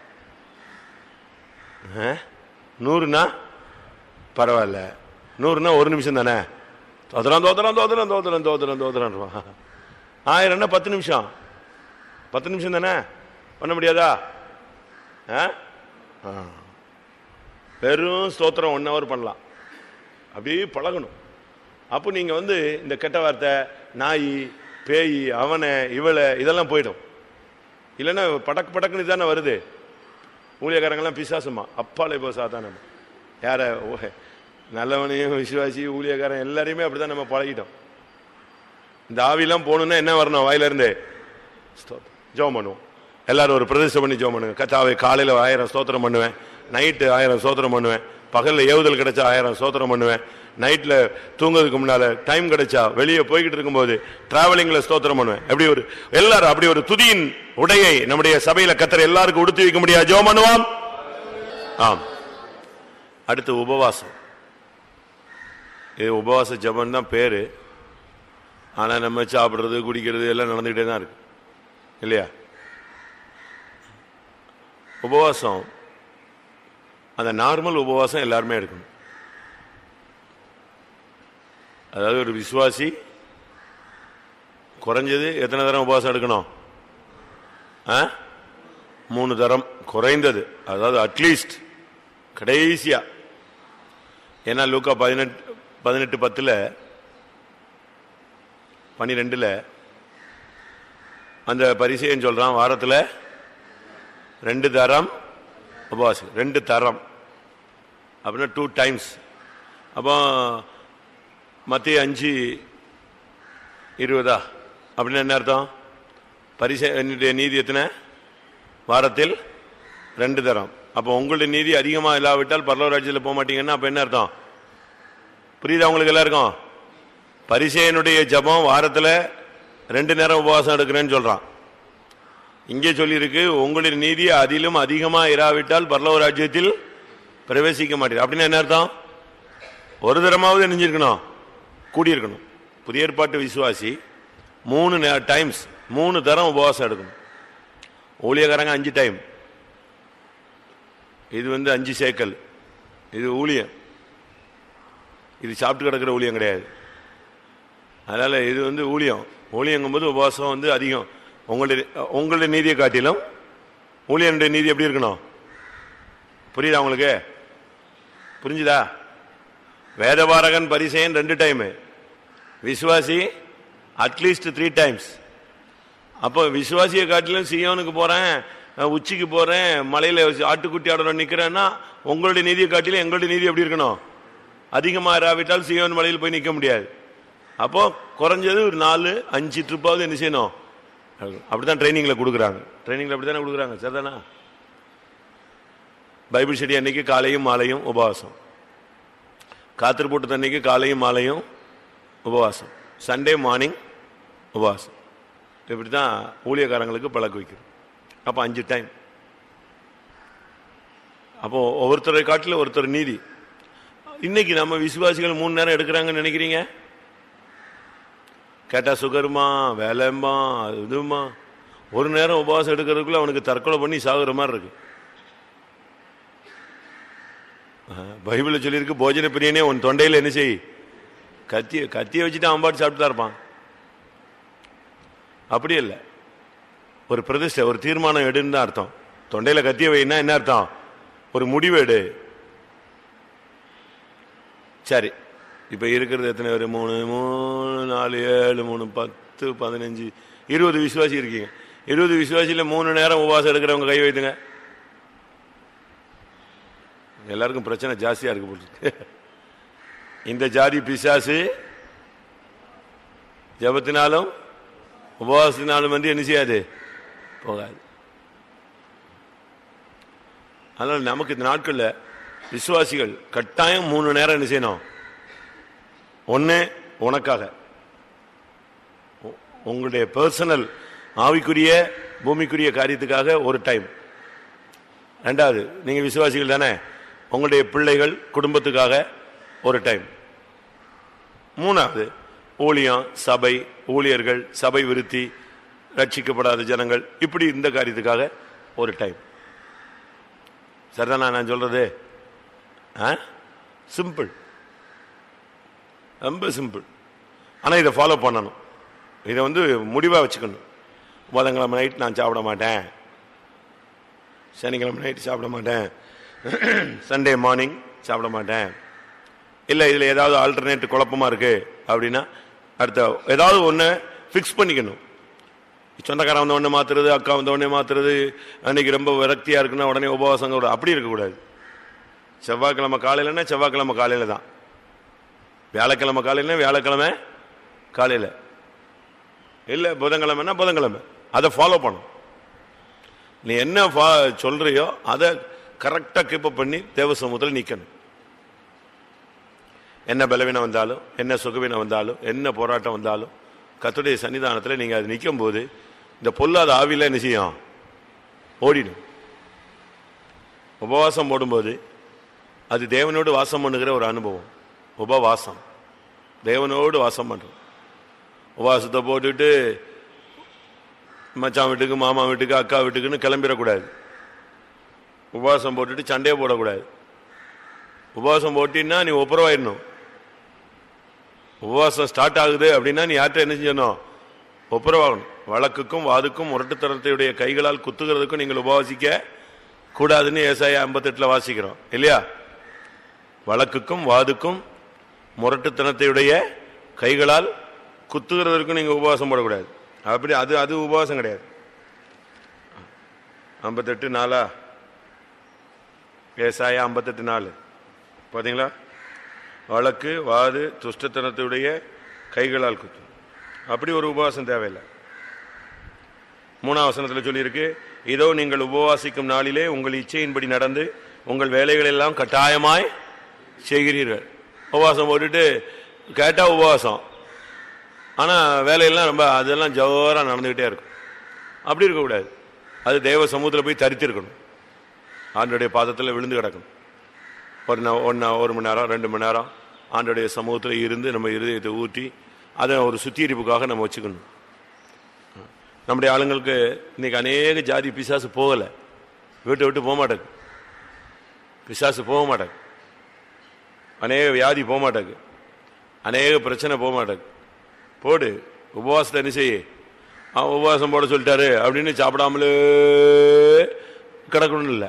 ஆ? நூறுனா பரவாயில்ல நூறுனா ஒரு நிமிஷம் தானே தோத்துறான் தோத்துறான் தோத்துறான் தோத்துறான் தோத்துறான் தோத்துறான் ஆயிரம்னா பத்து நிமிஷம் பத்து நிமிஷம் தானே பண்ண முடியாதா ஆ? ஆ. வெறும் ஸ்தோத்திரம் ஒன் ஹவர் பண்ணலாம் அப்படியே பழகணும் அப்போ நீங்க வந்து இந்த கெட்ட வார்த்தை நாய் பேய் அவனை இவளை இதெல்லாம் போயிடும் இல்லைன்னா படக்கு படக்குன்னு தானே வருது ஊழியக்காரங்கெல்லாம் பிசாசுமா அப்பாலே இப்போ சாத்தானம் யார ஓ- நல்லவனையும் விசுவாசி ஊழியக்காரன் எல்லாரையுமே அப்படிதான் நம்ம பழகிட்டோம் இந்த ஆவிலாம் போகணும்னா என்ன வரணும் வாயில இருந்து ஸ்தோத்திரம். ஜெபம் பண்ணுவோம் எல்லாரும் ஒரு பிரதிஷ்டை பண்ணி ஜெபம் பண்ணுங்க கத்தாவை காலையில ஆயிரம் ஸ்தோத்திரம் பண்ணுவேன் நைட்டு ஆயிரம் ஸ்தோத்திரம் பண்ணுவேன் பகல்ல ஏவுதல் கிடைச்சா ஆயிரம் ஸ்தோத்திரம் பண்ணுவேன் நைட்ல தூங்குறதுக்கு முன்னால டைம் கிடைச்சா வெளியே போய்கிட்டு இருக்கும்போது டிராவலிங்ல ஸ்தோத்திரம் பண்ணுவேன் எப்படி ஒரு எல்லாரும் அப்படி ஒரு துதியின் உடையை நம்முடைய சபையில கத்தர் எல்லாருக்கும் உடுத்தி வைக்க முடியாது ஜெபம் பண்ணுவோம் ஆம் அடுத்து உபவாசம் இது உபவாச ஜெபம் தான் பேரு ஆனா நம்ம சாப்பிடுறது குடிக்கிறது எல்லாம் நடந்துகிட்டே தான் இருக்கு இல்லையா உபவாசம் அந்த நார்மல் உபவாசம் எல்லாருமே எடுக்கணும் அதாவது ஒரு விசுவாசி குறைஞ்சது எத்தனை தரம் உபவாசம் எடுக்கணும் ஆ? மூணு தரம் குறைந்தது அதாவது அட்லீஸ்ட் கடைசியா ஏன்னா லூக்கா பதினெட்டு பதினெட்டு பத்துல பனிரெண்டுல அந்த பரிசையன் சொல்றான் வாரத்துல ரெண்டு தரம் உபவாசம் ரெண்டு தரம் அப்படின்னா டூ டைம்ஸ் அப்போ மத்திய அஞ்சு இருபதா அப்படின்னு என்ன அர்த்தம் பரிசையனுடைய நீதி எத்தனை வாரத்தில் ரெண்டு தரம் அப்போ உங்களுடைய நீதி அதிகமாக இல்லாவிட்டால் பரலோ ராஜ்யத்தில் போக மாட்டீங்கன்னா அப்போ என்ன அர்த்தம் புரியுதா உங்களுக்கு எல்லாருக்கும் பரிசேயனுடைய ஜபம் வாரத்தில் ரெண்டு நேரம் உபவாசம் எடுக்கிறேன்னு சொல்றான் இங்கே சொல்லியிருக்கு உங்களுடைய நீதி அதிலும் அதிகமாக இராவிட்டால் பரலோ ராஜ்யத்தில் பிரவேசிக்க மாட்டீங்க அப்படின்னு என்ன அர்த்தம் ஒரு தரமாவது நெஞ்சிருக்கணும் கூடியிருக்கணும் புதிய ஏற்பாட்டு விசுவாசி மூணு டைம்ஸ் மூணு தரம் உபவாசம் எடுக்கணும் ஊழியக்காரங்க அஞ்சு டைம் இது வந்து அஞ்சு சேக்கல் இது ஊழியம் இது சாப்பிட்டு கிடக்கிற ஊழியம் கிடையாது அதனால இது வந்து ஊழியம் ஊழியங்கும்போது உபவாசம் வந்து அதிகம் உங்களுடைய உங்களுடைய நீதியை காட்டிலும் ஊழியனுடைய நீதி எப்படி இருக்கணும் புரியுதா உங்களுக்கு புரிஞ்சுதா வேதபாரகன் பரிசெயன் ரெண்டு டைமு விசுவாசி அட்லீஸ்ட் த்ரீ டைம்ஸ் அப்போ விசுவாசியை காட்டிலும் சியோனுக்கு போறேன் அஹ், உச்சிக்கு போறேன் மலையில ஆட்டுக்குட்டி ஆடணும் நிக்கிறேன்னா உங்களுடைய நீதியை காட்டிலும் எங்களுடைய நீதி எப்படி இருக்கணும் அதிகமா இராவிட்டால் சியோன் மலையில் போய் நிக்க முடியாது அப்போ குறைஞ்சது ஒரு நாலு அஞ்சு ட்ரிப்பாவது என்ன செய்யணும் அப்படிதான் ட்ரைனிங்ல கொடுக்குறாங்க ட்ரைனிங்ல அப்படித்தானே கொடுக்குறாங்க சரிதானா பைபிள் ஸ்டடி அன்னைக்கு காலையும் மாலையும் உபவாசம் காத்திரு போட்டு அன்னைக்கு காலையும் மாலையும் உபவாசம் சண்டே மார்னிங் உபவாசம் இப்படி தான் ஊழியக்காரங்களுக்கு பழக்க வைக்கிறோம் அப்போ அஞ்சு டைம் அப்போ ஒவ்வொருத்தரை காட்டிலும் ஒருத்தர் நீதி இன்னைக்கு நம்ம விசுவாசிகள் மூணு நேரம் எடுக்கிறாங்கன்னு நினைக்கிறீங்க கேட்டா சுகருமா வேலைம்மா இதுமா ஒரு நேரம் உபவாசம் எடுக்கிறதுக்குள்ள அவனுக்கு தற்கொலை பண்ணி சாகுற மாதிரி இருக்கு பைபிள்ல சொல்லியிருக்கு போஜன பிரியனே உன் தொண்டையில என்ன செய் கத்திய கத்திய வச்சுட்டு அவன் பாட்டு சாப்பிட்டு தான் இருப்பான் அப்படி இல்லை ஒரு பிரதிஷ்டை ஒரு தீர்மானம் எடுன்னு தான் அர்த்தம் தொண்டையில கத்திய வைனா என்ன அர்த்தம் ஒரு முடிவு எடு சரி இப்ப இருக்கிறது எத்தனை பேர் மூணு மூணு நாலு ஏழு மூணு பத்து பதினஞ்சு இருபது விசுவாசி இருக்கீங்க இருபது விசுவாசியில மூணு நேரம் உபவாசம் எடுக்கிறவங்க கை வைத்துங்க எல்லாருக்கும் பிரச்சனை ஜாஸ்தியா இருக்கு போல இருக்கு. இந்த ஜாதி பிசாசு ஜபத்தினாலும் உபவாசத்தினாலும் வந்து என்ன செய்யாது போகாது அதனால நமக்கு இந்த நாட்கள்ல விசுவாசிகள் கட்டாயம் மூணு நேரம் என்ன செய்யணும் ஒண்ணு உனக்காக உ- உங்களுடைய பர்சனல் ஆவிக்குரிய பூமிக்குரிய காரியத்துக்காக ஒரு டைம் ரெண்டாவது நீங்க விசுவாசிகள் தானே உங்களுடைய பிள்ளைகள் குடும்பத்துக்காக ஒரு டைம் மூணாவது ஊழியம் சபை ஊழியர்கள் சபை விருத்தி ரட்சிக்கப்படாத ஜனங்கள் இப்படி இந்த காரியத்துக்காக ஒரு டைம் சரிதானா நான் சொல்றது சிம்பிள் ரொம்ப சிம்பிள் ஆனால் இதை ஃபாலோ பண்ணணும் இதை வந்து முடிவாக வச்சுக்கணும் புதன்கிழமை நைட் நான் சாப்பிட மாட்டேன் சனிக்கிழமை நைட் சாப்பிட மாட்டேன் சண்டே மார்னிங் சாப்பிட மாட்டேன் இல்லை இதில் ஏதாவது ஆல்டர்னேட் குழப்பமா இருக்கு அப்படின்னா அடுத்த ஏதாவது ஒன்று ஃபிக்ஸ் பண்ணிக்கணும் சொந்தக்காரன் வந்த உடனே மாத்துறது அக்கா வந்த உடனே மாத்துறது அன்னைக்கு ரொம்ப விரக்தியா இருக்குன்னா உடனே உபவாசம் கூட அப்படி இருக்கக்கூடாது செவ்வாய்க்கிழமை காலையிலன்னா செவ்வாய்க்கிழமை காலையில தான் வியாழக்கிழமை காலையில வியாழக்கிழமை காலையில இல்ல புதன்கிழமைன்னா புதன்கிழமை அதை ஃபாலோ பண்ணும் நீ என்ன fo- சொல்றியோ அதை கரெக்டா கீப்பப் பண்ணி தேவ சமூகத்தில் நிக்கணும் என்ன பலவீனம் வந்தாலும் என்ன சுகவீனம் வந்தாலும் என்ன போராட்டம் வந்தாலும் கர்த்தருடைய சன்னிதானத்தில் நீங்க அது நிற்கும் போது இந்த பொல்லாத ஆவியில என்ன செய்யும் ஓடிடும் உபவாசம் போடும்போது அது தேவனோடு வாசம் பண்ணுகிற ஒரு அனுபவம் உபவாசம் தேவனோடு வாசம் பண்றோம் உபவாசத்தை போட்டுட்டு மச்சான் வீட்டுக்கு மாமா வீட்டுக்கு அக்கா வீட்டுக்குன்னு கிளம்பிடக்கூடாது உபவாசம் போட்டுட்டு சண்டையை போடக்கூடாது உபவாசம் போட்டின்னா நீ ஒப்புரவாயிடணும் உபவாசம் ஸ்டார்ட் ஆகுது அப்படின்னா நீ யார்கிட்ட என்ன செய்யணும் ஒப்புரவாகணும் வழக்குக்கும் வாதுக்கும் முரட்டுத்தனத்தையுடைய கைகளால் குத்துகிறதுக்கும் நீங்கள் உபவாசிக்க கூடாதுன்னு ஏசாயா ஐம்பத்தெட்டுல வாசிக்கிறோம் இல்லையா வழக்குக்கும் வாதுக்கும் முரட்டுத்தனத்தையுடைய கைகளால் குத்துகிறதற்கும் நீங்க உபவாசம் போடக்கூடாது அப்படி அது அது உபவாசம் கிடையாது ஐம்பத்தெட்டு நாளா ஏசாயா ஐம்பத்தெட்டு நாலு பாத்தீங்களா வழக்கு வாது துஷ்டத்தனத்துடைய கைகளால் குத்து அப்படி ஒரு உபவாசம் தேவையில்லை மூணாம் வசனத்தில் சொல்லியிருக்கு இதோ நீங்கள் உபவாசிக்கும் நாளிலே உங்கள் இச்சையின்படி நடந்து உங்கள் வேலைகள் எல்லாம் கட்டாயமாய் செய்கிறீர்கள் உபவாசம் போட்டுட்டு கேட்டா உபவாசம் ஆனா வேலையெல்லாம் ரொம்ப அதெல்லாம் ஜோரா நடந்துகிட்டே இருக்கும் அப்படி இருக்கக்கூடாது அது தேவ சமூகத்தில் போய் தரித்திருக்கணும் ஆண்டோடைய பாதத்தில் விழுந்து கிடக்கணும் ஒரு நா- ஒண்ணா ஒரு மணி நேரம் ரெண்டு மணி நேரம் ஆண்டோடைய சமூகத்தில் இருந்து நம்ம இருதயத்தை ஊற்றி அதை ஒரு சுத்திகரிப்புக்காக நம்ம வச்சுக்கணும் நம்முடைய ஆளுங்களுக்கு இன்னைக்கு அநேக ஜாதி பிசாசு போகலை வீட்டை விட்டு போக மாட்டேங்குது பிசாசு போக மாட்டேங்குது அநேக வியாதி போக மாட்டேங்குது அநேக பிரச்சனை போக மாட்டேங்குது போடு உபவாசத்தை என்ன செய்ய அவன் உபவாசம் போட சொல்லிட்டாரு அப்படின்னு சாப்பிடாமலே கிடக்கணும் இல்லை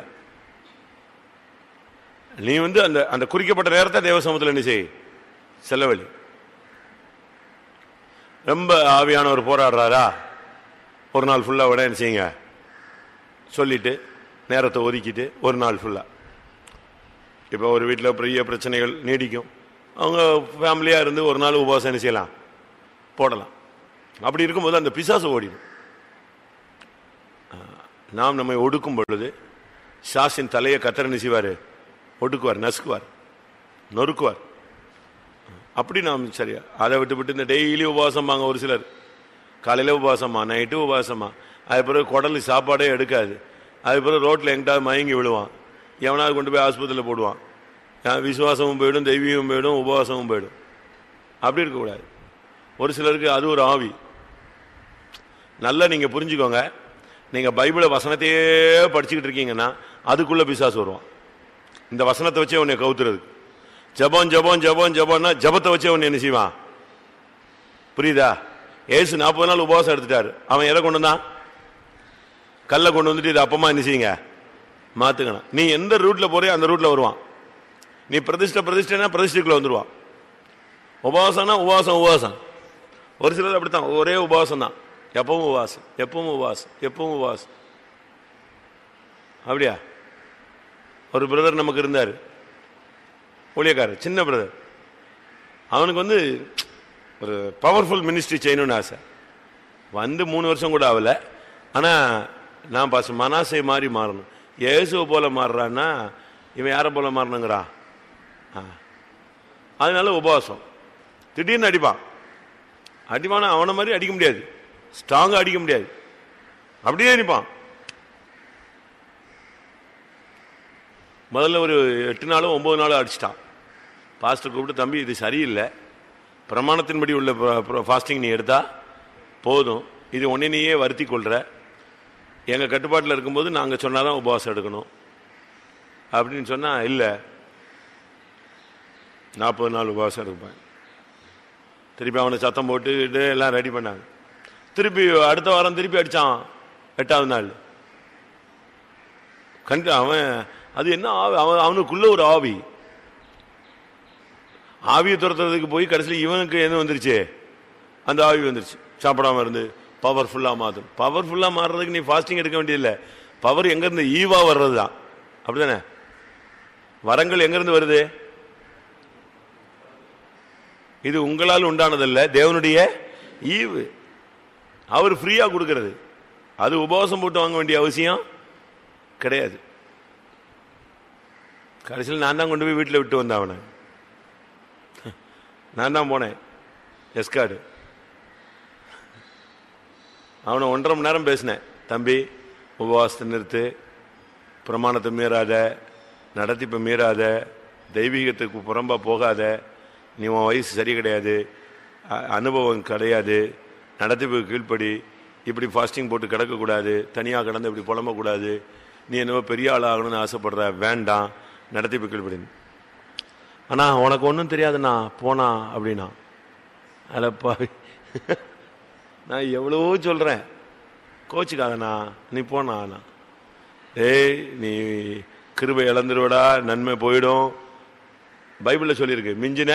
நீ வந்து அந்த அந்த குறிக்கப்பட்ட நேரத்தை தேவ சமூகத்தில் என்ன செய் செலவழி ரொம்ப ஆவியானவர் போராடுறாரா ஒரு நாள் ஃபுல்லாக விட என்ன செய்யுங்க சொல்லிட்டு நேரத்தை ஒதுக்கிட்டு ஒரு நாள் ஃபுல்லாக இப்போ ஒரு வீட்டில் பெரிய பிரச்சனைகள் நீடிக்கும் அவங்க ஃபேமிலியாக இருந்து ஒரு நாள் உபவாசம் என்ன செய்யலாம் போடலாம் அப்படி இருக்கும்போது அந்த பிசாசு ஓடிடும் ஆ, நாம் நம்மை ஒடுக்கும் பொழுது சாசின் தலையை கத்தர் என்ன செய்வார் ஒடுக்குவார் நசுக்குவார் நொறுக்குவார் அப்படி நாம் சரியா அதை விட்டு விட்டு இந்த டெய்லி உபவாசம்பாங்க ஒரு சிலர் காலையில் உபவாசமா நைட்டு உபவாசமா அது பிறகு குடல் சாப்பாடே எடுக்காது அது பிறகு ரோட்டில் எங்கிட்டாவது மயங்கி விழுவான் எவனாவது கொண்டு போய் ஆஸ்பத்திரியில் போடுவான் அஹ் விசுவாசமும் போயிடும் தெய்வீகமும் போயிடும் உபவாசமும் போயிடும் அப்படி இருக்கக்கூடாது ஒரு சிலருக்கு அது ஒரு ஆவி நல்லா நீங்கள் புரிஞ்சுக்கோங்க நீங்கள் பைபிளை வசனத்தையே படிச்சுக்கிட்டு இருக்கீங்கன்னா அதுக்குள்ளே பிசாசு வருவான் இந்த வசனத்தை வச்சே உன்னை கவுத்துறதுக்கு ஜபம் ஜபம் ஜபம் ஜபம்னா ஜபத்தை வச்சே உன்னை என்ன செய்வான் புரியுதா ஏசு நாற்பது நாள் உபவாசம் எடுத்துட்டாரு அவன் எதை கொண்டு வந்தான் கல்லை கொண்டு வந்துட்டு இது அப்பமா என்ன செய்யுங்க மாத்துக்கணும் நீ எந்த ரூட்ல போறியோ அந்த ரூட்ல வருவான் நீ பிரதிஷ்டை பிரதிஷ்டைனா பிரதிஷ்டைக்குள்ள வந்துருவான் உபவாசம்னா உபவாசம் உபவாசம் ஒரு சிலர் அப்படித்தான் ஒரே உபவாசம் தான் எப்பவும் உபவாசம் எப்பவும் உபவாசம் எப்பவும் உபவாசம் அப்படியா ஒரு பிரதர் நமக்கு இருந்தார் ஊழியக்காரர் சின்ன பிரதர் அவனுக்கு வந்து ஒரு பவர்ஃபுல் மினிஸ்ட்ரி செய்யணும்னு ஆசை வந்து மூணு வருஷம் கூட ஆகல ஆனால் நான் பாச மனாசை மாதிரி மாறணும் இயேசுவை போல மாறுறான்னா இவன் யாரை போல மாறணுங்கிறா ஆ அதனால உபவாசம் திடீர்னு அடிப்பான் அடிப்பானா அவனை மாதிரி அடிக்க முடியாது ஸ்ட்ராங்காக அடிக்க முடியாது அப்படியே அடிப்பான் முதல்ல ஒரு எட்டு நாளும் ஒன்பது நாளும் அடிச்சிட்டான் பாஸ்டர் கூப்பிட்டு தம்பி இது சரியில்லை பிரமாணத்தின்படி உள்ள ஃபாஸ்டிங் நீ எடுத்தா போதும் இது ஒன்னே நீயே வருத்தி கொள்ற எங்கள் கட்டுப்பாட்டில் இருக்கும்போது நாங்கள் சொன்னாதான் உபவாசம் எடுக்கணும் அப்படின்னு சொன்னால் இல்லை நாற்பது நாள் உபவாசம் எடுப்பேன் திருப்பி அவனை சத்தம் போட்டு இது எல்லாம் ரெடி பண்ணாங்க திருப்பி அடுத்த வாரம் திருப்பி அடித்தான் எட்டாவது நாள் கண்டு அவன் அது என்ன ஆவி அவன் அவனுக்குள்ள ஒரு ஆவி ஆவியை துரத்துறதுக்கு போய் கடைசியில் இவனுக்கு என்ன வந்துருச்சு அந்த ஆவி வந்துருச்சு சாப்பிடாம இருந்து பவர்ஃபுல்லாக மாற்றும் பவர்ஃபுல்லாக மாறுறதுக்கு நீ ஃபாஸ்டிங் எடுக்க வேண்டியதில்லை பவர் எங்கேருந்து ஈவா வர்றது தான் அப்படிதானே வரங்கள் எங்கேருந்து வருது இது உங்களால் உண்டானதல்ல தேவனுடைய ஈவு அவர் ஃப்ரீயாக கொடுக்கிறது அது உபவாசம் போட்டு வாங்க வேண்டிய அவசியம் கிடையாது கடைசியில் நான் தான் கொண்டு போய் வீட்டில் விட்டு வந்தேன் அவனை நான் தான் போனேன் எஸ்கார்டு அவனை ஒன்றரை மணி நேரம் பேசினேன் தம்பி உபவாசத்தை நிறுத்து பிரமாணத்தை மீறாத நடத்திப்பை மீறாத தெய்வீகத்துக்கு புறம்பா போகாத நீ உன் வயசு சரி கிடையாது அ- அனுபவம் கிடையாது நடத்திப்பு கீழ்ப்படி இப்படி ஃபாஸ்டிங் போட்டு கிடக்கக்கூடாது தனியாக கிடந்து இப்படி புலம்பக்கூடாது நீ என்னவோ பெரிய ஆள் ஆகணும்னு ஆசைப்படுற வேண்டாம் நடத்திப்பு கீழ்ப்படி அண்ணா உனக்கு ஒன்றும் தெரியாதுண்ணா போனா அப்படின்னா அடப்பா நான் எவ்வளவோ சொல்கிறேன் கோச்சுக்காதண்ணா நீ போனா அண்ணா ஏய் நீ கிருபை இழந்துருவடா நன்மை போயிடும் பைபிளில் சொல்லியிருக்கு மிஞ்சின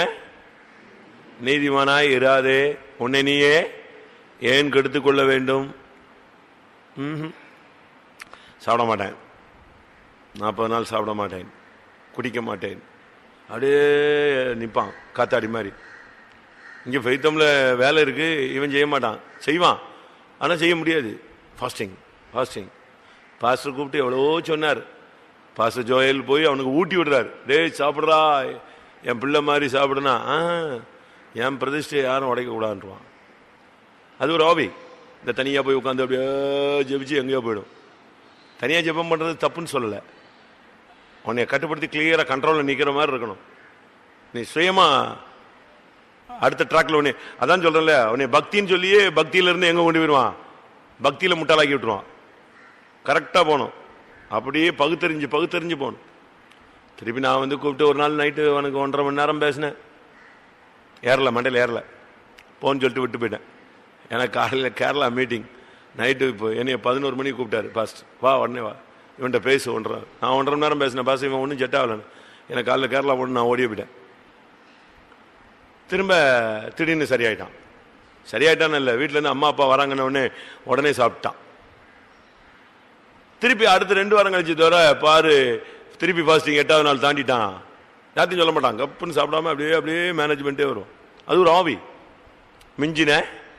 நீதிமானாய் இராதே உன்னை நீயே ஏன் கெடுத்துக் கொள்ள வேண்டும் ம்ஹும். சாப்பிட மாட்டேன் நாற்பது நாள் சாப்பிட மாட்டேன் குடிக்க மாட்டேன் அப்படியே நிற்பான் காத்தாடி மாதிரி இங்கே ஃபைத்தமில் வேலை இருக்கு இவன் செய்ய மாட்டான் செய்வான் ஆனால் செய்ய முடியாது ஃபாஸ்டிங் ஃபாஸ்டிங் பாஸ்டர் கூப்பிட்டு எவ்வளவோ சொன்னார் பாஸ்டர் ஜோயல் போய் அவனுக்கு ஊட்டி விடுறாரு டேய் சாப்பிட்றா என் பிள்ளை மாதிரி சாப்பிடுனா ஆ என் பிரதிஷ்டையை யாரும் உடைக்கக்கூடாதுன்றான் அது ஒரு ஹாபி இந்த தனியாக போய் உட்காந்து அப்படியே ஜெபிச்சு எங்கேயோ போயிடும் தனியாக ஜெபம் பண்ணுறது தப்புன்னு சொல்லலை உன்னை கட்டுப்படுத்தி கிளியராக கண்ட்ரோலில் நிற்கிற மாதிரி இருக்கணும் நீ சுயமா அடுத்த ட்ராக்ல உன்னை அதான் சொல்றேன்ல உன்னை பக்தின்னு சொல்லியே பக்தியில இருந்து எங்க கொண்டு போயிடுவான் பக்தியில முட்டாளாக்கி விட்டுருவான் கரெக்டா போகணும் அப்படியே பகுத்தறிஞ்சு பகுத்தறிஞ்சு போகணும் திருப்பி நான் வந்து கூப்பிட்டு ஒரு நாள் நைட்டு அவனுக்கு ஒன்றரை மணி நேரம் பேசினேன் ஏறல மண்டையில் ஏறல போன்னு சொல்லிட்டு விட்டு போயிட்டேன் எனக்கு காலையில் கேரளா மீட்டிங் நைட்டு இப்போ என்னைய பதினோரு மணிக்கு கூப்பிட்டாரு பாஸ்ட் வா உடனே வா இவன்கிட்ட பேசு ஒன்றரை நான் ஒன்றரை மணி நேரம் பேசினேன் பாஸ் இவன் ஒன்றும் செட் ஆகலன்னு எனக்கு காலைல கேரளா போட்டு நான் ஓடியே போயிட்டேன் திரும்ப திடீர்னு சரியாயிட்டான் சரியாயிட்டான்னு இல்லை வீட்டுல இருந்து அம்மா அப்பா வராங்கன்னு உடனே உடனே சாப்பிட்டான் திருப்பி அடுத்த ரெண்டு வாரம் கழிச்சு தவிர பாரு திருப்பி ஃபாஸ்டிங் எட்டாவது நாள் தாண்டிட்டான் யார்த்தையும் சொல்ல மாட்டான் கப்புன்னு சாப்பிடாம அப்படியே அப்படியே மேனேஜ்மெண்ட்டே வரும் அது ஒரு ஆவி மிஞ்சின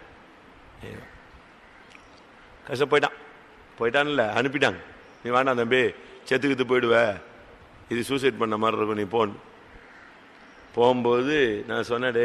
கஷ்ட போயிட்டான் போயிட்டான்ல அனுப்பிட்டாங்க நீ வேண்டாம் தம்பி செத்துக்கிட்டு போயிடுவ இது சூசைட் பண்ண மாதிரி இருக்கும் நீ போன் போகும்போது நான் சொன்னடே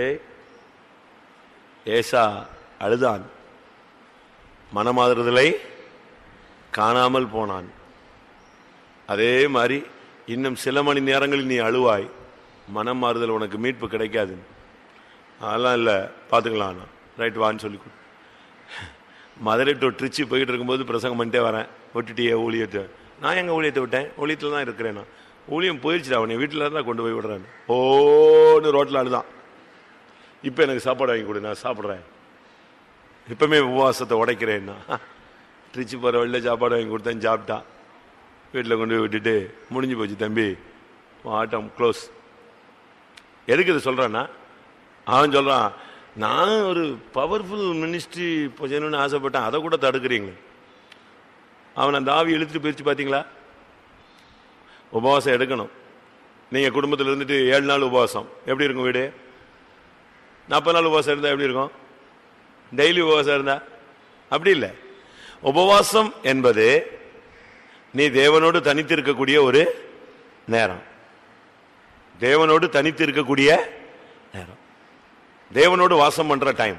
ஏசா அழுதான் மனமாறுதலை காணாமல் போனான் அதே மாதிரி இன்னும் சில மணி நேரங்களில் நீ அழுவாய் மனம் மாறுதல் உனக்கு மீட்பு கிடைக்காது அதெல்லாம் இல்லை பார்த்துக்கலாம் ரைட் வான்னு சொல்லி கொடு மதுரை டு ட்ரிச்சி போயிட்டு இருக்கும்போது பிரசங்கம் பண்ணிட்டே வரேன் விட்டுட்டியே ஊழியத்தை நான் எங்க ஊழியத்தை விட்டேன் ஊழியத்தில் தான் இருக்கிறேன் நான் ஊழியம் போயிடுச்சுடா அவனை வீட்டில் தான் கொண்டு போய் விடுறேன் ஓன்னு ரோட்டில் அழுதான் இப்போ எனக்கு சாப்பாடு வாங்கி கொடு நான் சாப்பிட்றேன் இப்பவுமே உபவாசத்தை உடைக்கிறேன்னா ட்ரிச்சி போகிற வழியில் சாப்பாடு வாங்கி கொடுத்தேன் சாப்பிட்டான் வீட்டில் கொண்டு போய் விட்டுட்டு முடிஞ்சு போச்சு தம்பி ஆட்டம் க்ளோஸ் எதுக்கு இதை சொல்கிறேன்னா அவன் சொல்கிறான் நான் ஒரு பவர்ஃபுல் மினிஸ்ட்ரி செய்யணும்னு ஆசைப்பட்டேன் அதை கூட தடுக்கிறீங்க அவன் அந்த ஆவி இழுத்துட்டு போயிடுச்சு பார்த்தீங்களா உபவாசம் எடுக்கணும் நீங்கள் குடும்பத்தில் இருந்துட்டு ஏழு நாள் உபவாசம் எப்படி இருக்கும் வீடு நாற்பது நாள் உபவாசம் இருந்தால் எப்படி இருக்கும் டெய்லி உபவாசம் இருந்தா அப்படி இல்லை உபவாசம் என்பது நீ தேவனோடு தனித்து இருக்கக்கூடிய ஒரு நேரம் தேவனோடு தனித்து இருக்கக்கூடிய நேரம் தேவனோடு வாசம் பண்ற டைம்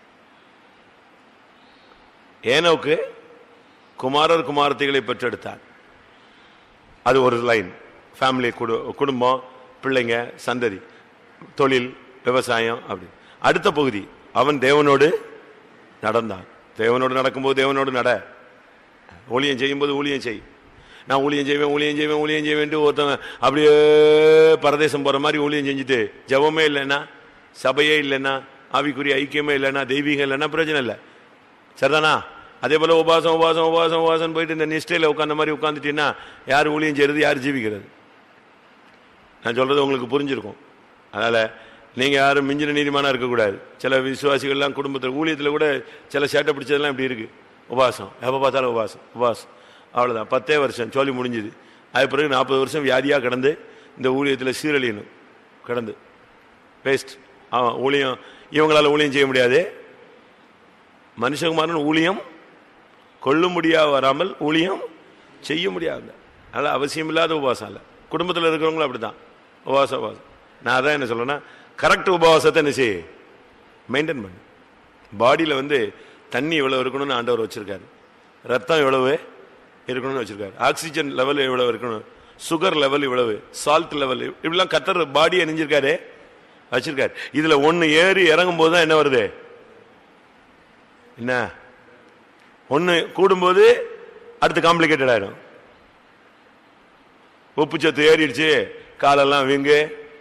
ஏனோக்கு குமாரர் குமாரத்திகளை பெற்றெடுத்தான் அது ஒரு லைன் ஃபேமிலி குடும்பம் பிள்ளைங்க சந்ததி தொழில் விவசாயம் அப்படி அடுத்த பகுதி அவன் தேவனோடு நடந்தான் தேவனோடு நடக்கும்போது தேவனோடு நட ஊழியம் செய்யும்போது ஊழியம் செய் நான் ஊழியம் செய்வேன் ஊழியம் செய்வேன் ஊழியம் செய்வேன்ட்டு ஒருத்தவங்க அப்படியே பரதேசம் போற மாதிரி ஊழியம் செஞ்சுட்டு ஜெபமே இல்லைன்னா சபையே இல்லைன்னா ஆவிக்குரிய ஐக்கியமே இல்லைன்னா தெய்வீகம் இல்லைன்னா பிரச்சனை இல்லை சரிதானா அதே போல உபாசம் உபாசம் உபாசம் உபாசம் போயிட்டு இந்த நிஷ்டையில் உட்காந்த மாதிரி உட்காந்துட்டீங்கன்னா யார் ஊழியம் செய்யறது யார் ஜீவிக்கிறது நான் சொல்றது உங்களுக்கு புரிஞ்சிருக்கும் அதனால நீங்க யாரும் மிஞ்சின நீதிமானா இருக்கக்கூடாது சில விசுவாசிகள்லாம் குடும்பத்தில் ஊழியத்தில் கூட சில சேட்டை பிடிச்சதெல்லாம் இப்படி இருக்கு உபாசம் எப்போ பார்த்தாலும் உபாசம் உபாசம் அவ்வளோதான் பத்தே வருஷம் சொல்லி முடிஞ்சுது அது பிறகு நாற்பது வருஷம் வியாதியாக கிடந்து இந்த ஊழியத்தில் சீரழியணும் கிடந்து வேஸ்ட் ஆமாம் ஊழியம் இவங்களால ஊழியம் செய்ய முடியாது மனுஷகுமாரன் ஊழியம் கொள்ளும்படியாக வராமல் ஊழியம் செய்ய முடியாது அதனால் அவசியம் இல்லாத உபவாசம் இல்லை குடும்பத்தில் இருக்கிறவங்களும் அப்படிதான் உபவாசம் உபவாசம் நான் அதான் என்ன சொல்றேன்னா கரெக்ட் உபவாசத்தை என்ன செய்ய மெயின்டைன் பண்ணு பாடியில் வந்து தண்ணி எவ்வளவு இருக்கணும்னு ஆண்டவர் வச்சிருக்காரு ரத்தம் எவ்வளவு இருக்கணும்னு வச்சிருக்காரு ஆக்சிஜன் லெவல் எவ்வளவு இருக்கணும் சுகர் லெவல் இவ்வளவு சால்ட் லெவல் இப்படிலாம் கத்தர் பாடியை நெஞ்சிருக்காரு வச்சிருக்காரு இதுல ஒன்னு ஏறி இறங்கும் போது தான் என்ன வருது என்ன ஒன்னு கூடும்போது அடுத்து காம்ப்ளிகேட்டட் ஆயிடும் உப்பு சத்து ஏறிடுச்சு காலெல்லாம் வீங்கு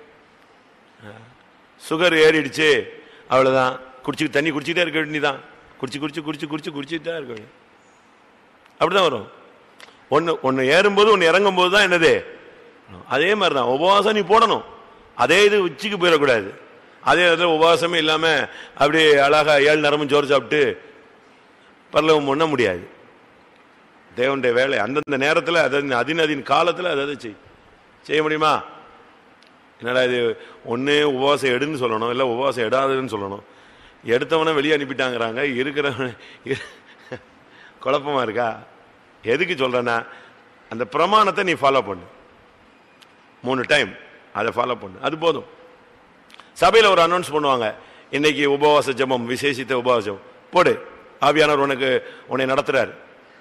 சுகர் ஏறிடுச்சு அவ்வளவுதான் குடிச்சு தண்ணி குடிச்சிட்டே இருக்க வேண்டியதான் குடிச்சு குடிச்சு குடிச்சு குடிச்சு குடிச்சுட்டு தான் இருக்க வேண்டியது அப்படிதான் வரும் ஒன்று ஒன்று ஏறும்போது ஒன்று இறங்கும் போது தான் என்னது அதே மாதிரி தான் உபவாசம் நீ போடணும் அதே இது உச்சிக்கு போயிடக்கூடாது அதே இடத்துல உபவாசமே இல்லாமல் அப்படியே அழகா ஏழு நேரமும் சோறு சாப்பிட்டு பரலவம் பண்ண முடியாது தேவனுடைய வேலை அந்தந்த நேரத்தில் அதாவது அதினதின் காலத்தில் அதாவது செய் செய்ய முடியுமா என்னடா இது ஒன்று உபவாசம் எடுன்னு சொல்லணும் இல்லை உபவாசம் எடாதுன்னு சொல்லணும் எடுத்தவனை வெளியே அனுப்பிட்டாங்கிறாங்க இருக்கிறவன் குழப்பமா இருக்கா எதுக்கு சொல்றேன்னா அந்த பிரமாணத்தை நீ ஃபாலோ பண்ணு மூணு டைம் அதை ஃபாலோ பண்ணு அது போதும் சபையில் ஒரு அனௌன்ஸ் பண்ணுவாங்க இன்னைக்கு உபவாச ஜெபம் விசேஷித்த உபவாசம் போடு ஆவியானவர் உனக்கு உன்னை நடத்துறாரு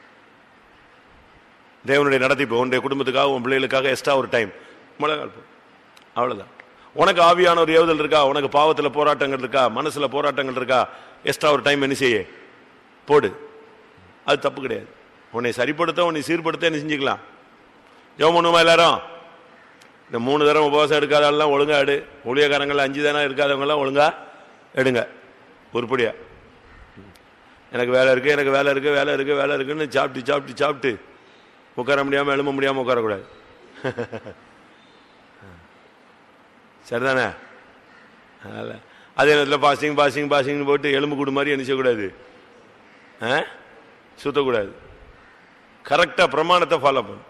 தேவனுடைய நடத்திப்பு உன்னுடைய குடும்பத்துக்காக உன் பிள்ளைகளுக்காக எக்ஸ்ட்ரா ஒரு டைம் முழங்கால் போ அவ்வளவுதான் உனக்கு ஆவியான ஒரு ஏவுதல் இருக்கா உனக்கு பாவத்தில் போராட்டங்கள் இருக்கா மனசுல போராட்டங்கள் இருக்கா எக்ஸ்ட்ரா ஒரு டைம் என்ன செய்ய போடு அது தப்பு கிடையாது உன்னை சரிப்படுத்த உன்னை சீர்படுத்த என்ன செஞ்சுக்கலாம் ஜெபம் பண்ணுமா எல்லாரும் இந்த மூணு தரம் உபவாசம் எடுக்காதெல்லாம் ஒழுங்கா எடு ஊழியக்காரங்கள் அஞ்சு தானே இருக்காதவங்கலாம் ஒழுங்கா எடுங்க உருப்படியா எனக்கு வேலை இருக்கு எனக்கு வேலை இருக்கு வேலை இருக்கு வேலை இருக்குன்னு சாப்பிட்டு சாப்பிட்டு சாப்பிட்டு உட்கார முடியாம எழும்ப முடியாம உட்காரக்கூடாது சரிதானே அதனால அதே நேரத்தில் பாசிங் பாசிங் பாசிங் போட்டு எலும்பு கூடு மாதிரி என்ன செய்யக்கூடாது ஆ? சுத்தக்கூடாது கரெக்டாக பிரமாணத்தை ஃபாலோ பண்ணு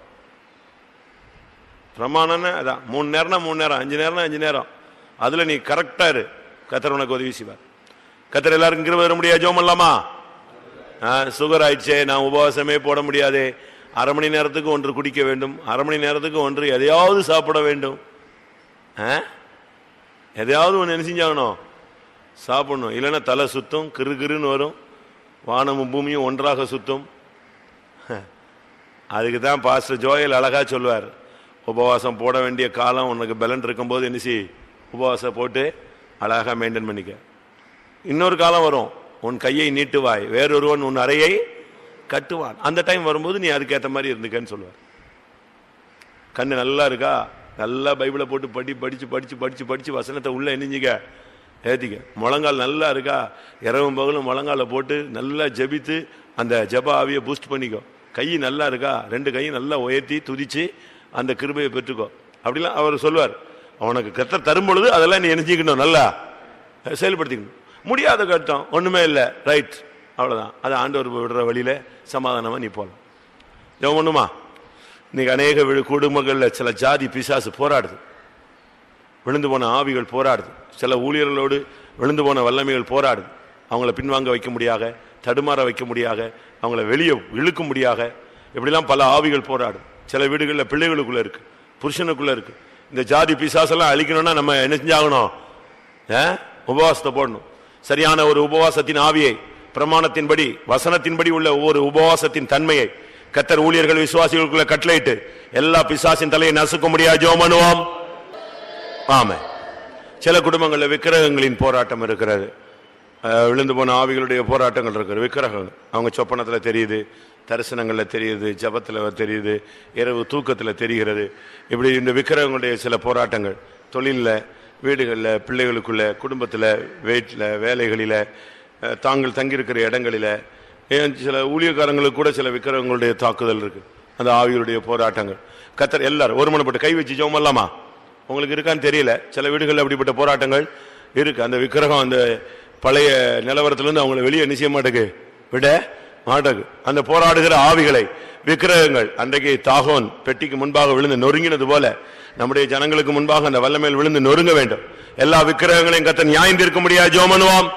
பிரமாணம்னா அதான் மூணு நேரம்னா மூணு நேரம் அஞ்சு நேரம்னா அஞ்சு நேரம் அதில் நீ கரெக்டாக இரு கத்தர் உனக்கு உதவி செய்வார் கத்தர் எல்லாருக்கும் கிருபை தர முடியாது ஜோம் பண்ணலாமா சுகர் ஆயிடுச்சே நான் உபவாசமே போட முடியாதே அரை மணி நேரத்துக்கு ஒன்று குடிக்க வேண்டும் அரை மணி நேரத்துக்கு ஒன்று எதையாவது சாப்பிட வேண்டும் ஆ? எதையாவது ஒன்று என்ன செஞ்சாகணும் சாப்பிடணும் இல்லைன்னா தலை சுத்தும் கிறு கிறுன்னு வரும் வானமும் பூமியும் ஒன்றாக சுத்தும் அதுக்கு தான் பாஸ்டர் ஜோயல் அழகா சொல்லுவார் உபவாசம் போட வேண்டிய காலம் உனக்கு பலன் இருக்கும்போது என்ன செய் உபவாசம் போட்டு அழகா மெயின்டைன் பண்ணிக்க இன்னொரு காலம் வரும் உன் கையை நீட்டுவாய் வேறொருவன் உன் அறையை கட்டுவான் அந்த டைம் வரும்போது நீ அதுக்கேற்ற மாதிரி இருந்துக்கன்னு சொல்லுவார் கண்ணு நல்லா இருக்கா நல்லா பைபிளை போட்டு படி படிச்சு படிச்சு படிச்சு படிச்சு வசனத்தை உள்ள எண்ணிஞ்சிக்க ஏத்திக்க முழங்கால் நல்லா இருக்கா இரவும் பகலும் முழங்கால போட்டு நல்லா ஜெபித்து அந்த ஜெப ஆவியை பூஸ்ட் பண்ணிக்கோ கை நல்லா இருக்கா ரெண்டு கையும் நல்லா உயர்த்தி துதிச்சு அந்த கிருபையை பெற்றுக்கோ அப்படிலாம் அவர் சொல்லுவார் அவனுக்கு கத்த தரும் பொழுது அதெல்லாம் நீ எணிஞ்சிக்கணும் நல்லா செயல்படுத்திக்கணும் முடியாத கட்டம் ஒண்ணுமே இல்லை ரைட் அவ்வளவுதான் அது ஆண்டவர் விடுற வழியில சமாதானமா நீ போகலாம் ஜெபம் பண்ணுமா இன்னைக்கு அநேக வீடு குடும்பங்களில் சில ஜாதி பிசாசு போராடுது விழுந்து போன ஆவிகள் போராடுது சில ஊழியர்களோடு விழுந்து போன வல்லமைகள் போராடுது அவங்கள பின்வாங்க வைக்க முடியாக தடுமாற வைக்க முடியாக அவங்கள வெளியே இழுக்க முடியாக இப்படிலாம் பல ஆவிகள் போராடும் சில வீடுகளில் பிள்ளைகளுக்குள்ள இருக்கு புருஷனுக்குள்ள இருக்கு இந்த ஜாதி பிசாசெல்லாம் அழிக்கணும்னா நம்ம என்ன செஞ்சாகணும் ஆ? உபவாசத்தை போடணும் சரியான ஒரு உபவாசத்தின் ஆவியை பிரமாணத்தின்படி வசனத்தின்படி உள்ள ஒவ்வொரு உபவாசத்தின் தன்மையை கத்தர் ஊழியர்கள் விசுவாசிகளுக்குள்ள கட்டளையிட்டு எல்லா பிசாசின் தலையை நசுக்க முடியாது ஜெபம் பண்ணுவோம் ஆமே சில குடும்பங்கள்ல விக்கிரகங்களின் போராட்டம் இருக்கிறது அஹ், விழுந்து போன ஆவிகளுடைய போராட்டங்கள் இருக்கிறது விக்கிரகங்கள் அவங்க சொப்பனத்துல தெரியுது தரிசனங்கள்ல தெரியுது ஜபத்துல தெரியுது இரவு தூக்கத்துல தெரிகிறது இப்படி இந்த விக்கிரகங்களுடைய சில போராட்டங்கள் தொழில்ல வீடுகளில் பிள்ளைகளுக்குள்ள குடும்பத்துல வீட்டில் வேலைகளில அஹ், தாங்கள் தங்கியிருக்கிற இடங்களில ஏன் சில ஊழியக்காரங்களுக்கு கூட சில விக்கிரகங்களுடைய தாக்குதல் இருக்கு அந்த ஆவிகளுடைய போராட்டங்கள் கத்தர் எல்லாரும் ஒருமனப்பட்டு கை வச்சு ஜெபம் பண்ணலாமா உங்களுக்கு இருக்கான்னு தெரியல சில வீடுகளில் அப்படிப்பட்ட போராட்டங்கள் இருக்கு அந்த விக்கிரகம் அந்த பழைய நிலவரத்திலிருந்து அவங்கள வெளியே நிச்சய மாட்டேக்கு விட மாட்டேக்கு அந்த போராடுகிற ஆவிகளை விக்கிரகங்கள் அன்றைக்கு தாகோன் பெட்டிக்கு முன்பாக விழுந்து நொறுங்கினது போல நம்முடைய ஜனங்களுக்கு முன்பாக அந்த வல்லமையில் விழுந்து நொறுங்க வேண்டும் எல்லா விக்கிரகங்களையும் கத்த நியாயம் தீர்க்க முடியாது ஜோமனுவாம்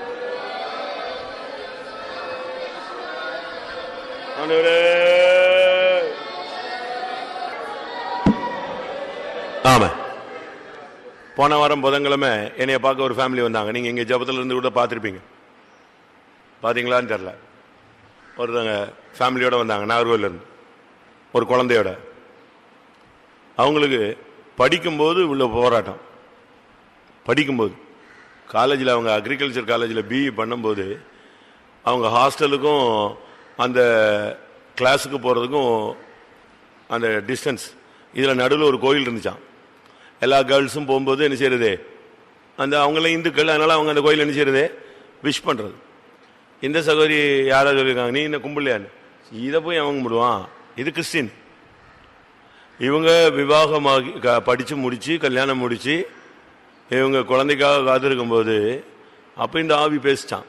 ஆமா போன வாரம் புதன்கிழமை என்னைய பார்க்க ஒரு ஃபேமிலி வந்தாங்க நீங்க இங்க ஜபத்துல இருந்து கூட பார்த்திருப்பீங்க பாத்தீங்களான்னு தெரியல ஒருத்தங்க ஃபேமிலியோட வந்தாங்க நாகர்கோவில்ல இருந்து ஒரு குழந்தையோட அவங்களுக்கு படிக்கும்போது உள்ள போராட்டம் படிக்கும்போது காலேஜில் அவங்க அக்ரிகல்ச்சர் காலேஜில் பிஇ பண்ணும்போது அவங்க ஹாஸ்டலுக்கும் அந்த கிளாஸுக்கு போகிறதுக்கும் அந்த டிஸ்டன்ஸ் இதில் நடுவில் ஒரு கோயில் இருந்துச்சான் எல்லா கேர்ள்ஸும் போகும்போது என்ன செய்யறது அந்த அவங்களாம் இந்துக்கள் அதனால அவங்க அந்த கோயில் என்ன செய்யறது விஷ் பண்ணுறது இந்த சகோதரி யாரோ சொல்லியிருக்காங்க நீ என்ன கும்பிடலையான்னு இதை போய் அவன் கும்பிடுவான் இது கிறிஸ்டின் இவங்க விவாகமாகி க- படிச்சு முடிச்சு கல்யாணம் முடிச்சு இவங்க குழந்தைக்காக காத்திருக்கும் போது அப்ப இந்த ஆவி பேசிட்டான்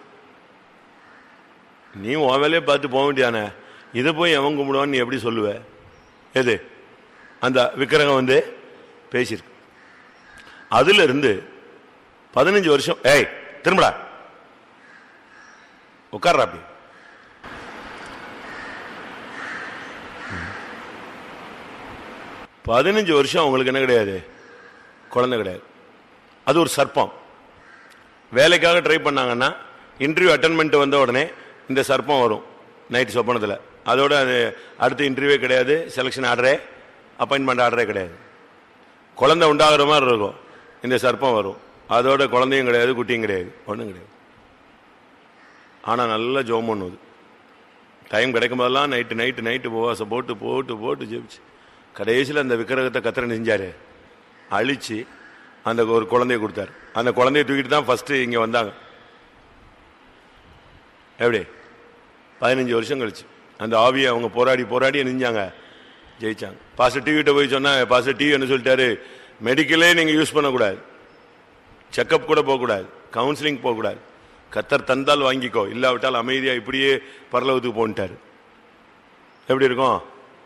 நீ உன் வேலையை பார்த்து போக வேண்டியானே இதை போய் எவன் கும்பிடுவான்னு நீ எப்படி சொல்லுவ எது அந்த விக்கிரகம் வந்து பேசியிருக்கு அதுல இருந்து பதினஞ்சு வருஷம் ஏய் திரும்படா உட்கார்றா அப்படி பதினஞ்சு வருஷம் அவங்களுக்கு என்ன கிடையாது குழந்தை கிடையாது அது ஒரு சர்ப்பம் வேலைக்காக ட்ரை பண்ணாங்கன்னா இன்டர்வியூ அட்டன் பண்ணிட்டு வந்த உடனே இந்த சர்ப்பம் வரும் நைட் சொப்பனத்தில் அதோட அது அடுத்த இன்டர்வியூவே கிடையாது செலெக்ஷன் ஆர்டரே அப்பாயின்மெண்ட் ஆர்டரே கிடையாது குழந்தை உண்டாகிற மாதிரி இருக்கும் இந்த சர்ப்பம் வரும் அதோட குழந்தையும் கிடையாது குட்டியும் கிடையாது ஒன்றும் கிடையாது ஆனால் நல்லா ஜோம் பண்ணுது டைம் கிடைக்கும் போதெல்லாம் நைட்டு நைட்டு நைட்டு உபவாசம் போட்டு போட்டு போட்டு ஜெபிச்சு கடைசியில் அந்த விக்கிரகத்தை கத்திரன் செஞ்சாரு அழிச்சு அந்த ஒரு குழந்தைய கொடுத்தாரு அந்த குழந்தைய தூக்கிட்டு தான் ஃபர்ஸ்ட் இங்க வந்தாங்க எப்படி பதினஞ்சு வருஷம் கழிச்சு அந்த ஆவியை அவங்க போராடி போராடி நெஞ்சாங்க ஜெயிச்சாங்க பாஸ்டர் டிவிட்ட போய் சொன்னா பாஸ்டர் டிவி என்ன சொல்லிட்டாரு மெடிக்கலே நீங்க யூஸ் பண்ணக்கூடாது செக்கப் கூட போகக்கூடாது கவுன்சிலிங் போகக்கூடாது கத்தர் தந்தால் வாங்கிக்கோ இல்லாவிட்டால் அமைதியா இப்படியே பரலவத்துக்கு போன்ட்டாரு எப்படி இருக்கும்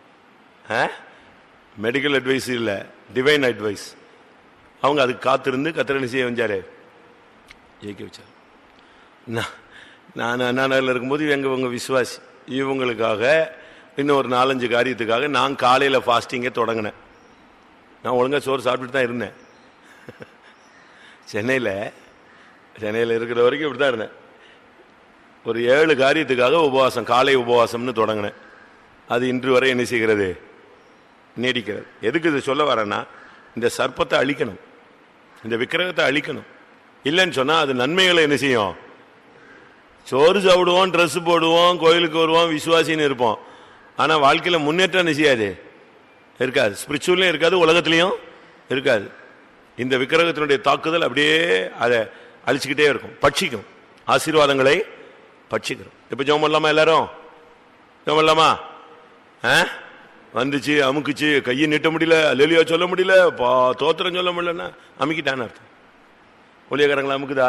மெடிக்கல் அட்வைஸ் இல்லை டிவைன் அட்வைஸ் அவங்க அதுக்கு காத்திருந்து கத்தர் என்ன செய்ய வந்தாரு ஜெயிக்க வச்சார் நான் நான் அண்ணா நகரில் இருக்கும்போது எங்க உங்க விசுவாசி இவங்களுக்காக இன்னும் ஒரு நாலஞ்சு காரியத்துக்காக நான் காலையில் ஃபாஸ்டிங்கை தொடங்கினேன் நான் ஒழுங்காக சோறு சாப்பிட்டுட்டு தான் இருந்தேன் சென்னையில் சென்னையில் இருக்கிற வரைக்கும் இப்படி தான் இருந்தேன் ஒரு ஏழு காரியத்துக்காக உபவாசம் காலை உபவாசம்னு தொடங்கினேன் அது இன்று வரை என்ன செய்கிறது நீடிக்கிறது எதுக்கு இது சொல்ல வரேன்னா இந்த சர்ப்பத்தை அழிக்கணும் இந்த விக்கிரகத்தை அழிக்கணும் இல்லைன்னு சொன்னா அது நன்மைகளை என்ன செய்யும் சோறு சாப்பிடுவோம் Dress போடுவோம் கோயிலுக்கு வருவோம் விசுவாசின்னு இருப்போம் ஆனா வாழ்க்கையில முன்னேற்றம் என்ன செய்யாது இருக்காது ஸ்பிரிச்சுவலையும் இருக்காது உலகத்திலையும் இருக்காது இந்த விக்கிரகத்தினுடைய தாக்குதல் அப்படியே அதை அழிச்சுக்கிட்டே இருக்கும் பட்சிக்கும் ஆசீர்வாதங்களை பட்சிக்கிறோம் இப்ப ஜெபம் பண்ணலாமா எல்லாரும் ஜெபம் பண்ணலாமா ஆ? வந்துச்சு அமுக்குச்சு கையை நீட்ட முடியல லெலியா சொல்ல முடியல பா- தோத்திரம் சொல்ல முடியலன்னா அமுக்கிட்டான்னு அர்த்தம் ஊழியக்காரங்களை அமுக்குதா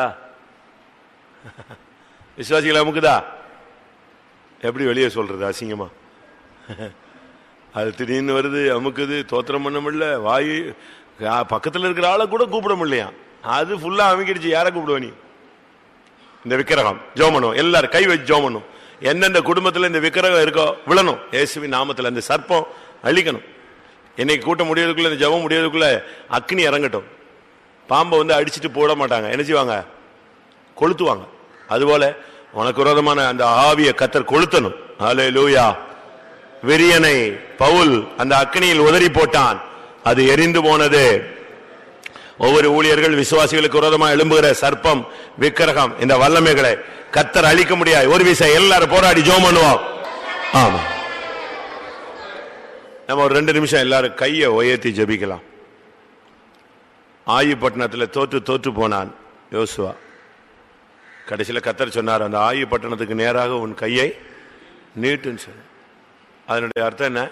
விசுவாசிகளை அமுக்குதா எப்படி வெளியே சொல்றது அசிங்கமா அது திடீர்னு வருது அமுக்குது தோத்திரம் பண்ண முடியல வாயு ஆ, பக்கத்துல இருக்கிற ஆளை கூட கூப்பிட முடியலையா அது ஃபுல்லா அமுக்கிடுச்சு யாரை கூப்பிடுவ நீ இந்த விக்கிரகம் ஜோம் பண்ணுவோம் எல்லாரும் கை வச்சு ஜோம் பண்ணும் எந்தெந்த குடும்பத்துல இந்த விக்கிரகம் இருக்கோ விழணும் இயேசுவின் நாமத்துல அந்த சர்ப்பம் அழிக்கணும் இன்னைக்கு கூட்ட முடியறதுக்குள்ள இந்த ஜெபம் முடியறதுக்குள்ள அக்னி இறங்கட்டும் பாம்பை வந்து அடிச்சிட்டு போட மாட்டாங்க என்ன செய்வாங்க கொளுத்துவாங்க அதுபோல உனக்கு விரோதமான அந்த ஆவிய கத்தர் கொளுத்தணும் ஹலே லூயா விரியனை பவுல் அந்த அக்னியில் உதறி போட்டான் அது எரிந்து போனது ஒவ்வொரு ஊழியர்கள் விசுவாசிகளுக்கு விரோதமாக எழும்புகிற சர்ப்பம் விக்கிரகம் இந்த வல்லமைகளை கத்தர் அழிக்க முடியாது ஒரு விசை எல்லாரும் போராடி ஜோம் பண்ணுவோம் ஆமா நம்ம ஒரு ரெண்டு நிமிஷம் எல்லாரும் கையை உயர்த்தி ஜெபிக்கலாம் ஆயுப்பட்டினத்தில் தோற்று தோற்று போனான் யோசுவா கடைசியில் கத்தர் சொன்னார் அந்த ஆயுப்பட்டினத்துக்கு நேராக உன் கையை நீட்டுன்னு சொன்ன அதனுடைய அர்த்தம் என்ன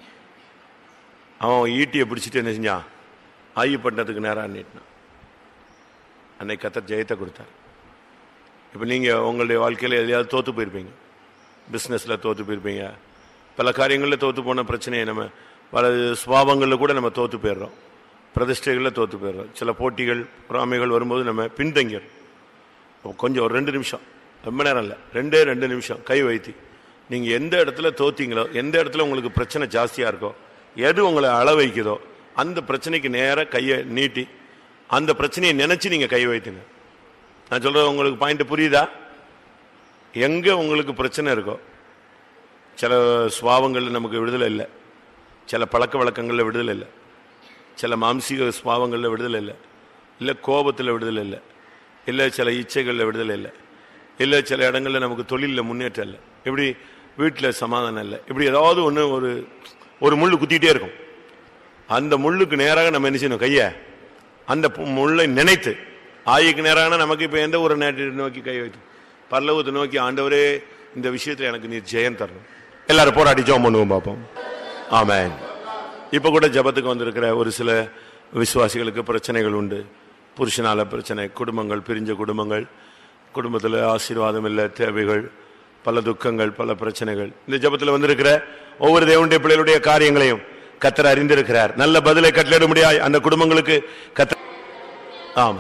அவன் ஈட்டியை பிடிச்சிட்டு என்ன செஞ்சான் ஆயுப்பட்டினத்துக்கு நேராக நீட்டினான் அன்னைக்கு கத்தர் ஜெயத்தை கொடுத்தார் இப்போ நீங்கள் உங்களுடைய வாழ்க்கையில் எதையாவது தோற்று போயிருப்பீங்க பிஸ்னஸில் தோற்று போயிருப்பீங்க பல காரியங்களில் தோற்று போன பிரச்சனையை நம்ம பல சுபாவங்களில் கூட நம்ம தோற்று போயிடுறோம் பிரதிஷ்டைகளில் தோற்று போயிடுறோம் சில போட்டிகள் பொறாமைகள் வரும்போது நம்ம பின்தங்கிடும் கொஞ்சம் ஒரு ரெண்டு நிமிஷம் ரொம்ப நேரம் இல்லை ரெண்டே ரெண்டு நிமிஷம் கை வைத்தி நீங்கள் எந்த இடத்துல தோத்தீங்களோ எந்த இடத்துல உங்களுக்கு பிரச்சனை ஜாஸ்தியாக இருக்கோ எது உங்களை அள வைக்குதோ அந்த பிரச்சனைக்கு நேராக கையை நீட்டி அந்த பிரச்சனையை நினைச்சு நீங்க கை வைத்துங்க நான் சொல்றது உங்களுக்கு பாயிண்ட் புரியுதா எங்க உங்களுக்கு பிரச்சனை இருக்கோ சில சுவாவங்கள்ல நமக்கு விடுதலை இல்லை சில பழக்க வழக்கங்களில் விடுதலை இல்லை சில மாம்சீக சுவாவங்களில் விடுதலை இல்லை இல்லை கோபத்தில் விடுதலை இல்லை இல்லை சில இச்சைகளில் விடுதலை இல்லை இல்லை சில இடங்களில் நமக்கு தொழிலில் முன்னேற்றம் இல்லை இப்படி வீட்டில் சமாதானம் இல்லை இப்படி ஏதாவது ஒன்று ஒரு ஒரு முள் குத்திட்டே இருக்கும் அந்த முள்ளுக்கு நேராக நம்ம என்ன செய்யணும் கையை அந்த பு- முள்ளை நினைத்து ஆய்க்கு நேரான நமக்கு இப்போ எந்த ஒரு நேற்று நோக்கி கை வைத்து பல்லவத்தை நோக்கி ஆண்டவரே இந்த விஷயத்தில் எனக்கு நீ ஜெயம் தரணும் எல்லாரும் போராடி ஜெபம் பண்ணுவோம் பார்ப்போம் ஆமென் இப்போ கூட ஜெபத்துக்கு வந்திருக்கிற ஒரு சில விசுவாசிகளுக்கு பிரச்சனைகள் உண்டு புருஷனால பிரச்சனை குடும்பங்கள் பிரிஞ்ச குடும்பங்கள் குடும்பத்தில் ஆசீர்வாதம் இல்லை தேவைகள் பல துக்கங்கள் பல பிரச்சனைகள் இந்த ஜெபத்தில் வந்திருக்கிற ஒவ்வொரு தேவனுடைய பிள்ளைகளுடைய காரியங்களையும் கத்தர் அறிந்திருக்கிறார் நல்ல பதிலை கட்டளிட முடியாது அந்த குடும்பங்களுக்கு கத்த ஆமா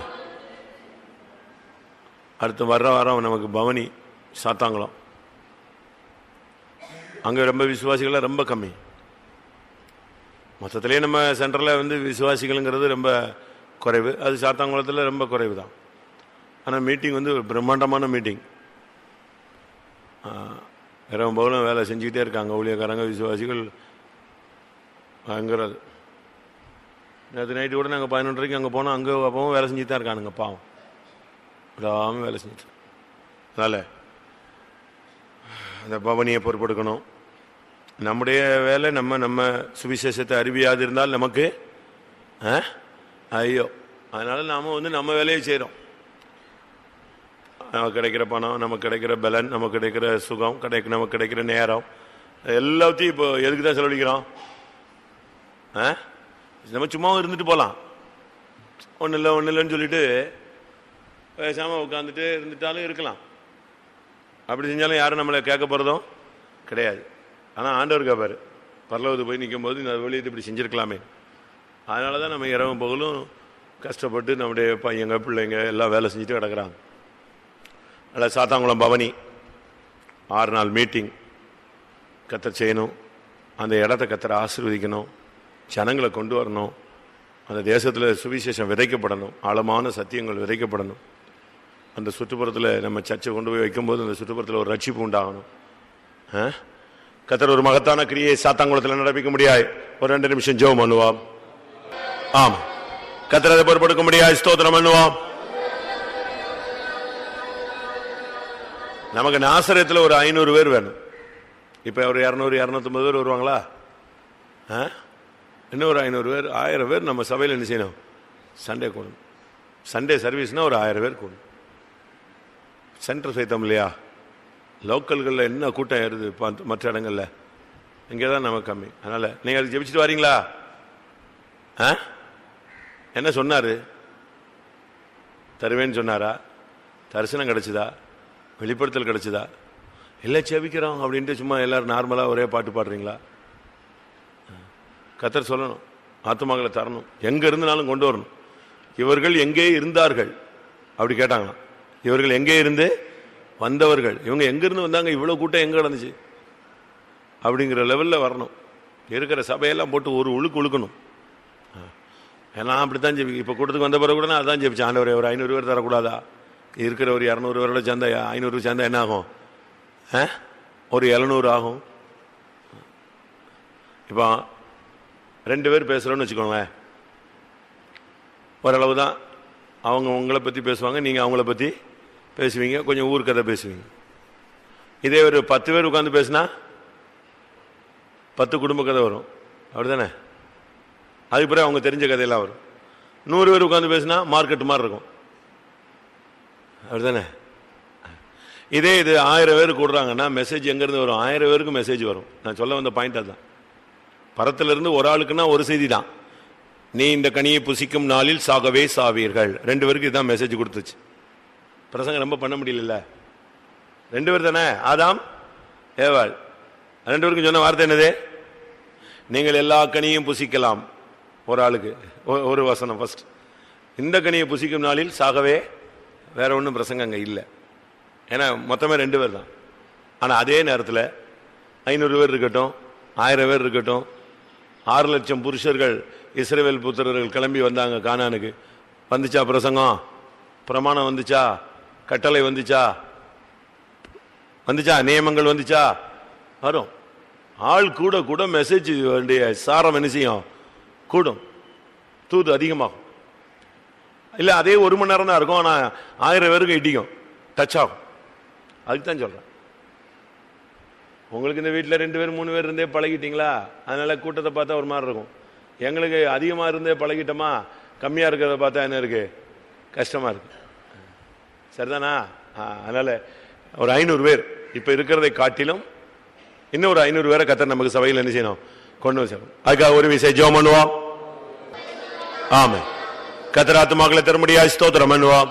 அடுத்து வர்ற வாரம் நமக்கு பவனி சாத்தாங்குளம் அங்க ரொம்ப விசுவாசிகள் ரொம்ப கம்மி மொத்தத்திலே நம்ம சென்டரில் வந்து விசுவாசிகள்ங்கிறது ரொம்ப குறைவு அது சாத்தாங்குளத்தில் ரொம்ப குறைவு தான் ஆனால் மீட்டிங் வந்து ஒரு பிரம்மாண்டமான மீட்டிங் இரவு பவுலும் வேலை செஞ்சுக்கிட்டே இருக்காங்க ஊழியக்காரங்க விசுவாசிகள் பயங்கர அது நேற்று நைட்டு கூட நாங்கள் பதினொன்றரைக்கு அங்கே போனோம் அங்கே அப்பவும் வேலை செஞ்சுட்டு தான் இருக்கானுங்க பாவம் விடாமல் வேலை செஞ்சுட்டு அதனால் அந்த பவனியை பொறுப்பெடுக்கணும் நம்முடைய வேலை நம்ம நம்ம சுவிசேஷத்தை அறிவியாது இருந்தால் நமக்கு ஆ? ஐயோ அதனால நாம வந்து நம்ம வேலையை செய்கிறோம் நமக்கு கிடைக்கிற பணம் நமக்கு கிடைக்கிற பலன் நமக்கு கிடைக்கிற சுகம் கிடைக்க நமக்கு கிடைக்கிற நேரம் எல்லாத்தையும் இப்போ எதுக்கு தான் செலவழிக்கிறோம் ஆ? நம்ம சும்மாவும் இருந்துட்டு போகலாம் ஒன்றும் இல்லை ஒன்றும் இல்லைன்னு சொல்லிட்டு பேசாமல் உட்காந்துட்டு இருந்துட்டாலும் இருக்கலாம் அப்படி செஞ்சாலும் யாரும் நம்மளை கேட்க போகிறதும் கிடையாது ஆனால் ஆண்டவர் கேட்பார் பரலவத்து போய் நிற்கும் போது இந்த வெளியிட்டு இப்படி செஞ்சுருக்கலாமே அதனால தான் நம்ம இரவும் பகலும் கஷ்டப்பட்டு நம்முடைய பையங்க பிள்ளைங்க எல்லாம் வேலை செஞ்சுட்டு கிடக்குறாங்க அதில் சாத்தாங்குளம் பவனி ஆறு நாள் மீட்டிங் கத்தர் செய்யணும் அந்த இடத்த கத்தரை ஆசீர்வதிக்கணும் ஜனங்களை கொண்டு வரணும் அந்த தேசத்தில் சுவிசேஷம் விதைக்கப்படணும் ஆழமான சத்தியங்கள் விதைக்கப்படணும் அந்த சுற்றுப்புறத்தில் நம்ம சர்ச்சை கொண்டு போய் வைக்கும்போது அந்த சுற்றுப்புறத்தில் ஒரு ரட்சிப்பு உண்டாகணும் ஆ? கத்தர் ஒரு மகத்தான கிரியை சாத்தாங்குளத்தில் நடப்பிக்க முடியாது ஒரு ரெண்டு நிமிஷம் ஜெபம் பண்ணுவாம் ஆம் கத்தர் அதை பொறுப்படுத்த முடியாது ஸ்தோத்திரம் பண்ணுவாம் நமக்கு நாசரத்தில் ஒரு ஐநூறு பேர் வேணும் இப்போ ஒரு இரநூறு இரநூத்தம்பது பேர் வருவாங்களா ஆ? இன்னும் ஒரு ஐநூறு பேர் ஆயிரம் பேர் நம்ம சபையில் என்ன செய்யணும் சண்டே கூடணும் சண்டே சர்வீஸ்னால் ஒரு ஆயிரம் பேர் கூடணும் சென்டர் சேர்த்தோம் இல்லையா லோக்கல்களில் என்ன கூட்டம் ஏறுது இப்போ அந்த- மற்ற இடங்களில் இங்கே தான் நமக்கு கம்மி அதனால் நீங்கள் அது ஜெபிச்சுட்டு வரீங்களா ஆ என்ன சொன்னார் தருவேன்னு சொன்னாரா தரிசனம் கிடைச்சதா வெளிப்படுத்தல் கிடைச்சதா இல்லை செபிக்கிறோம் அப்படின்ட்டு சும்மா எல்லாரும் நார்மலாக ஒரே பாட்டு பாடுறீங்களா கத்தர் சொல்லணும் ஆத்துமாக்களை தரணும் எங்கே இருந்தாலும் கொண்டு வரணும் இவர்கள் எங்கே இருந்தார்கள் அப்படி கேட்டாங்களாம் இவர்கள் எங்கே இருந்து வந்தவர்கள் இவங்க எங்கேருந்து வந்தாங்க இவ்வளோ கூட்டம் எங்கே நடந்துச்சு அப்படிங்கிற லெவலில் வரணும் இருக்கிற சபையெல்லாம் போட்டு ஒரு உழுக்கு உழுக்கணும் எல்லாம் அப்படி தான் ஜெபி இப்போ கூட்டத்துக்கு வந்த பிறகு கூட நான் அதான் ஜெபிச்சேன் ஆண்டவரே ஒரு ஐநூறு பேர் தரக்கூடாதா இருக்கிற ஒரு இரநூறு பேரோட சேர்ந்தா ஐநூறு சேர்ந்தா என்ன ஆகும் ஆ? ஒரு எழுநூறு ஆகும் இப்போ ரெண்டு பேர் பேசுகிறோன்னு வச்சுக்கோங்க ஓரளவு தான் அவங்க உங்களை பற்றி பேசுவாங்க நீங்கள் அவங்கள பற்றி பேசுவீங்க கொஞ்சம் ஊர் கதை பேசுவீங்க இதே ஒரு பத்து பேர் உட்காந்து பேசுனா பத்து குடும்ப கதை வரும் அப்படிதானே அதுக்கு பிறகு அவங்க தெரிஞ்ச கதையெல்லாம் வரும் நூறு பேர் உட்காந்து பேசுனா மார்க்கெட் மாதிரி இருக்கும் அப்படிதானே இதே இது ஆயிரம் பேர் கூடுறாங்கன்னா மெசேஜ் எங்கேருந்து வரும் ஆயிரம் பேருக்கு மெசேஜ் வரும் நான் சொல்ல வந்த பாயிண்ட் அதுதான் பரத்திலிருந்து ஒரு ஆளுக்குன்னா ஒரு செய்தி தான் நீ இந்த கனியை புசிக்கும் நாளில் சாகவே சாவீர்கள் ரெண்டு பேருக்கு இதான் மெசேஜ் கொடுத்துச்சு பிரசங்கம் ரொம்ப பண்ண முடியல ரெண்டு பேர் தானே ஆதாம் ஏவாள் ரெண்டு பேருக்கும் சொன்ன வார்த்தை என்னது நீங்கள் எல்லா கனியும் புசிக்கலாம் ஒரு ஆளுக்கு ஒ- ஒரு வசனம் ஃபர்ஸ்ட் இந்த கனியை புசிக்கும் நாளில் சாகவே வேற ஒன்றும் பிரசங்கம் அங்கே இல்லை ஏன்னா மொத்தமே ரெண்டு பேர் தான் ஆனால் அதே நேரத்தில் ஐநூறு பேர் இருக்கட்டும் ஆயிரம் பேர் இருக்கட்டும் ஆறு லட்சம் புருஷர்கள் இஸ்ரேல் புத்திரர்கள் கிளம்பி வந்தாங்க கானானுக்கு வந்துச்சா பிரசங்கம் பிரமாணம் வந்துச்சா கட்டளை வந்துச்சா வந்துச்சா நியமங்கள் வந்துச்சா வரும் ஆள் கூட கூட மெசேஜ் வேண்டிய சாரம் என்ன செய்யும் கூடும் தூது அதிகமாகும் இல்லை அதே ஒரு மணி நேரம் தான் இருக்கும் ஆனால் ஆயிரம் பேருக்கு இடிக்கும் டச் ஆகும் அதுக்கு தான் சொல்கிறேன் உங்களுக்கு இந்த வீட்டில் ரெண்டு பேர் மூணு பேர் இருந்தே பழகிட்டீங்களா அதனால கூட்டத்தை பார்த்தா ஒரு மாதிரி இருக்கும் எங்களுக்கு அதிகமாக இருந்தே பழகிட்டோமா கம்மியாக இருக்கிறத பார்த்தா என்ன இருக்கு கஷ்டமாக இருக்கு சரிதானா ஆ, அதனால ஒரு ஐநூறு பேர் இப்போ இருக்கிறதை காட்டிலும் இன்னும் ஒரு ஐநூறு பேரை கத்தர் நமக்கு சபையில் என்ன செய்யணும் கொண்டு வச்சோம் அதுக்காக ஒரு விஷயம் ஜெபம் பண்ணுவோம் ஆமே கத்தராத்து மக்களை தரும்படியா ஸ்தோத்திரம் பண்ணுவோம்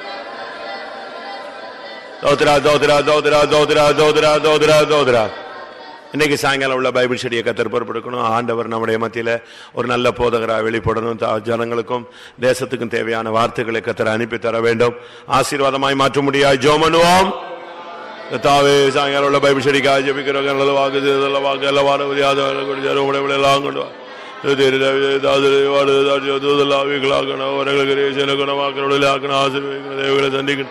தோத்ரா தோத்ரா தோத்ரா தோத்ரா தோத்ரா தோத்ரா தோத்ரா இன்னைக்கு சாயங்காலம் உள்ள பைபிள் ஸ்டடியை கத்தர் பொறுப்பெடுக்கணும் ஆண்டவர் நம்முடைய மத்தியில் ஒரு நல்ல போதகராக வெளிப்படணும் தா- ஜனங்களுக்கும் தேசத்துக்கும் தேவையான வார்த்தைகளை கத்தர் அனுப்பி தர வேண்டும் ஆசீர்வாதமாய் மாற்ற முடியாது ஜோம் பண்ணுவோம் தாவே சாயங்காலம் உள்ள பைபிள் ஸ்டடிக்காக ஜெபிக்கிறவங்க நல்ல வாக்கு நல்ல வாக்கு நல்ல வார முடியாத எல்லாம் கொண்டு வா ஆசீர்வதிகளை சந்திக்கணும்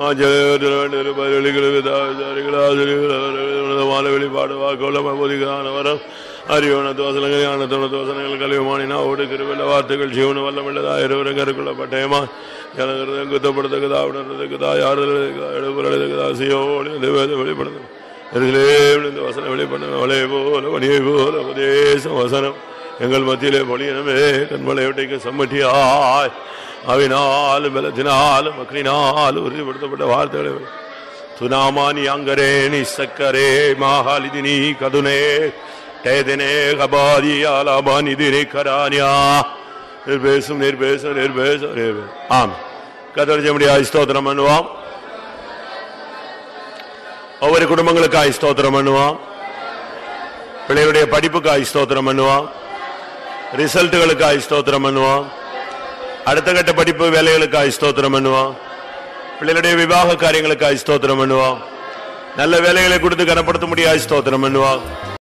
வெளிப்பாடு வாக்கோலம் போதிக்கான வரம் அறிவன தோசனங்கள் ஞான தோண தோசனங்கள் கல்விமானினா ஓடு கிருவில வார்த்தைகள் ஜீவன வல்லமில்லதா இருவரும் கருக்குள்ள பட்டயமா ஜனங்கிறது குத்தப்படுத்தக்குதா உணர்றதுக்குதா யாருக்குதா எடுப்புறதுக்குதா சியோடு இந்த வேதம் வெளிப்படுது இந்த வசனம் வெளிப்படும் வளைய போல வழியை போல உபதேசம் வசனம் எங்கள் மத்தியிலே பொழியனமே கண்மலையோட்டைக்கு சம்மட்டியாய் அவினாலும் பலத்தினாலும் மக்களினாலும் உறுதிப்படுத்தப்பட்ட வார்த்தைகளை துனாமானி அங்கரே நிசக்கரே மாகாலிதினி கதுனே டேதனே கபாதி ஆலாபானி தினே கரானியா நிர்பேசும் நிர்பேசம் நிர்பேசம் நிர்பேசம் ஆம் கத்தரிச்ச முடியாது ஸ்தோத்திரம் பண்ணுவோம் ஒவ்வொரு குடும்பங்களுக்காய் ஸ்தோத்திரம் பண்ணுவோம் பிள்ளைகளுடைய படிப்புக்காய் ஸ்தோத்திரம் பண்ணுவோம் ரிசல்ட்டுகளுக்காய் ஸ்தோத்திரம் பண்ணுவோம் அடுத்த கட்ட படிப்பு வேலைகளுக்காய் ஸ்தோத்திரம் பண்ணுவோம் பிள்ளைகளுடைய விவாக காரியங்களுக்காய் ஸ்தோத்திரம் பண்ணுவோம் நல்ல வேலைகளை கொடுத்து கனப்படுத்த முடியாது ஸ்தோத்திரம் பண்ணுவோம்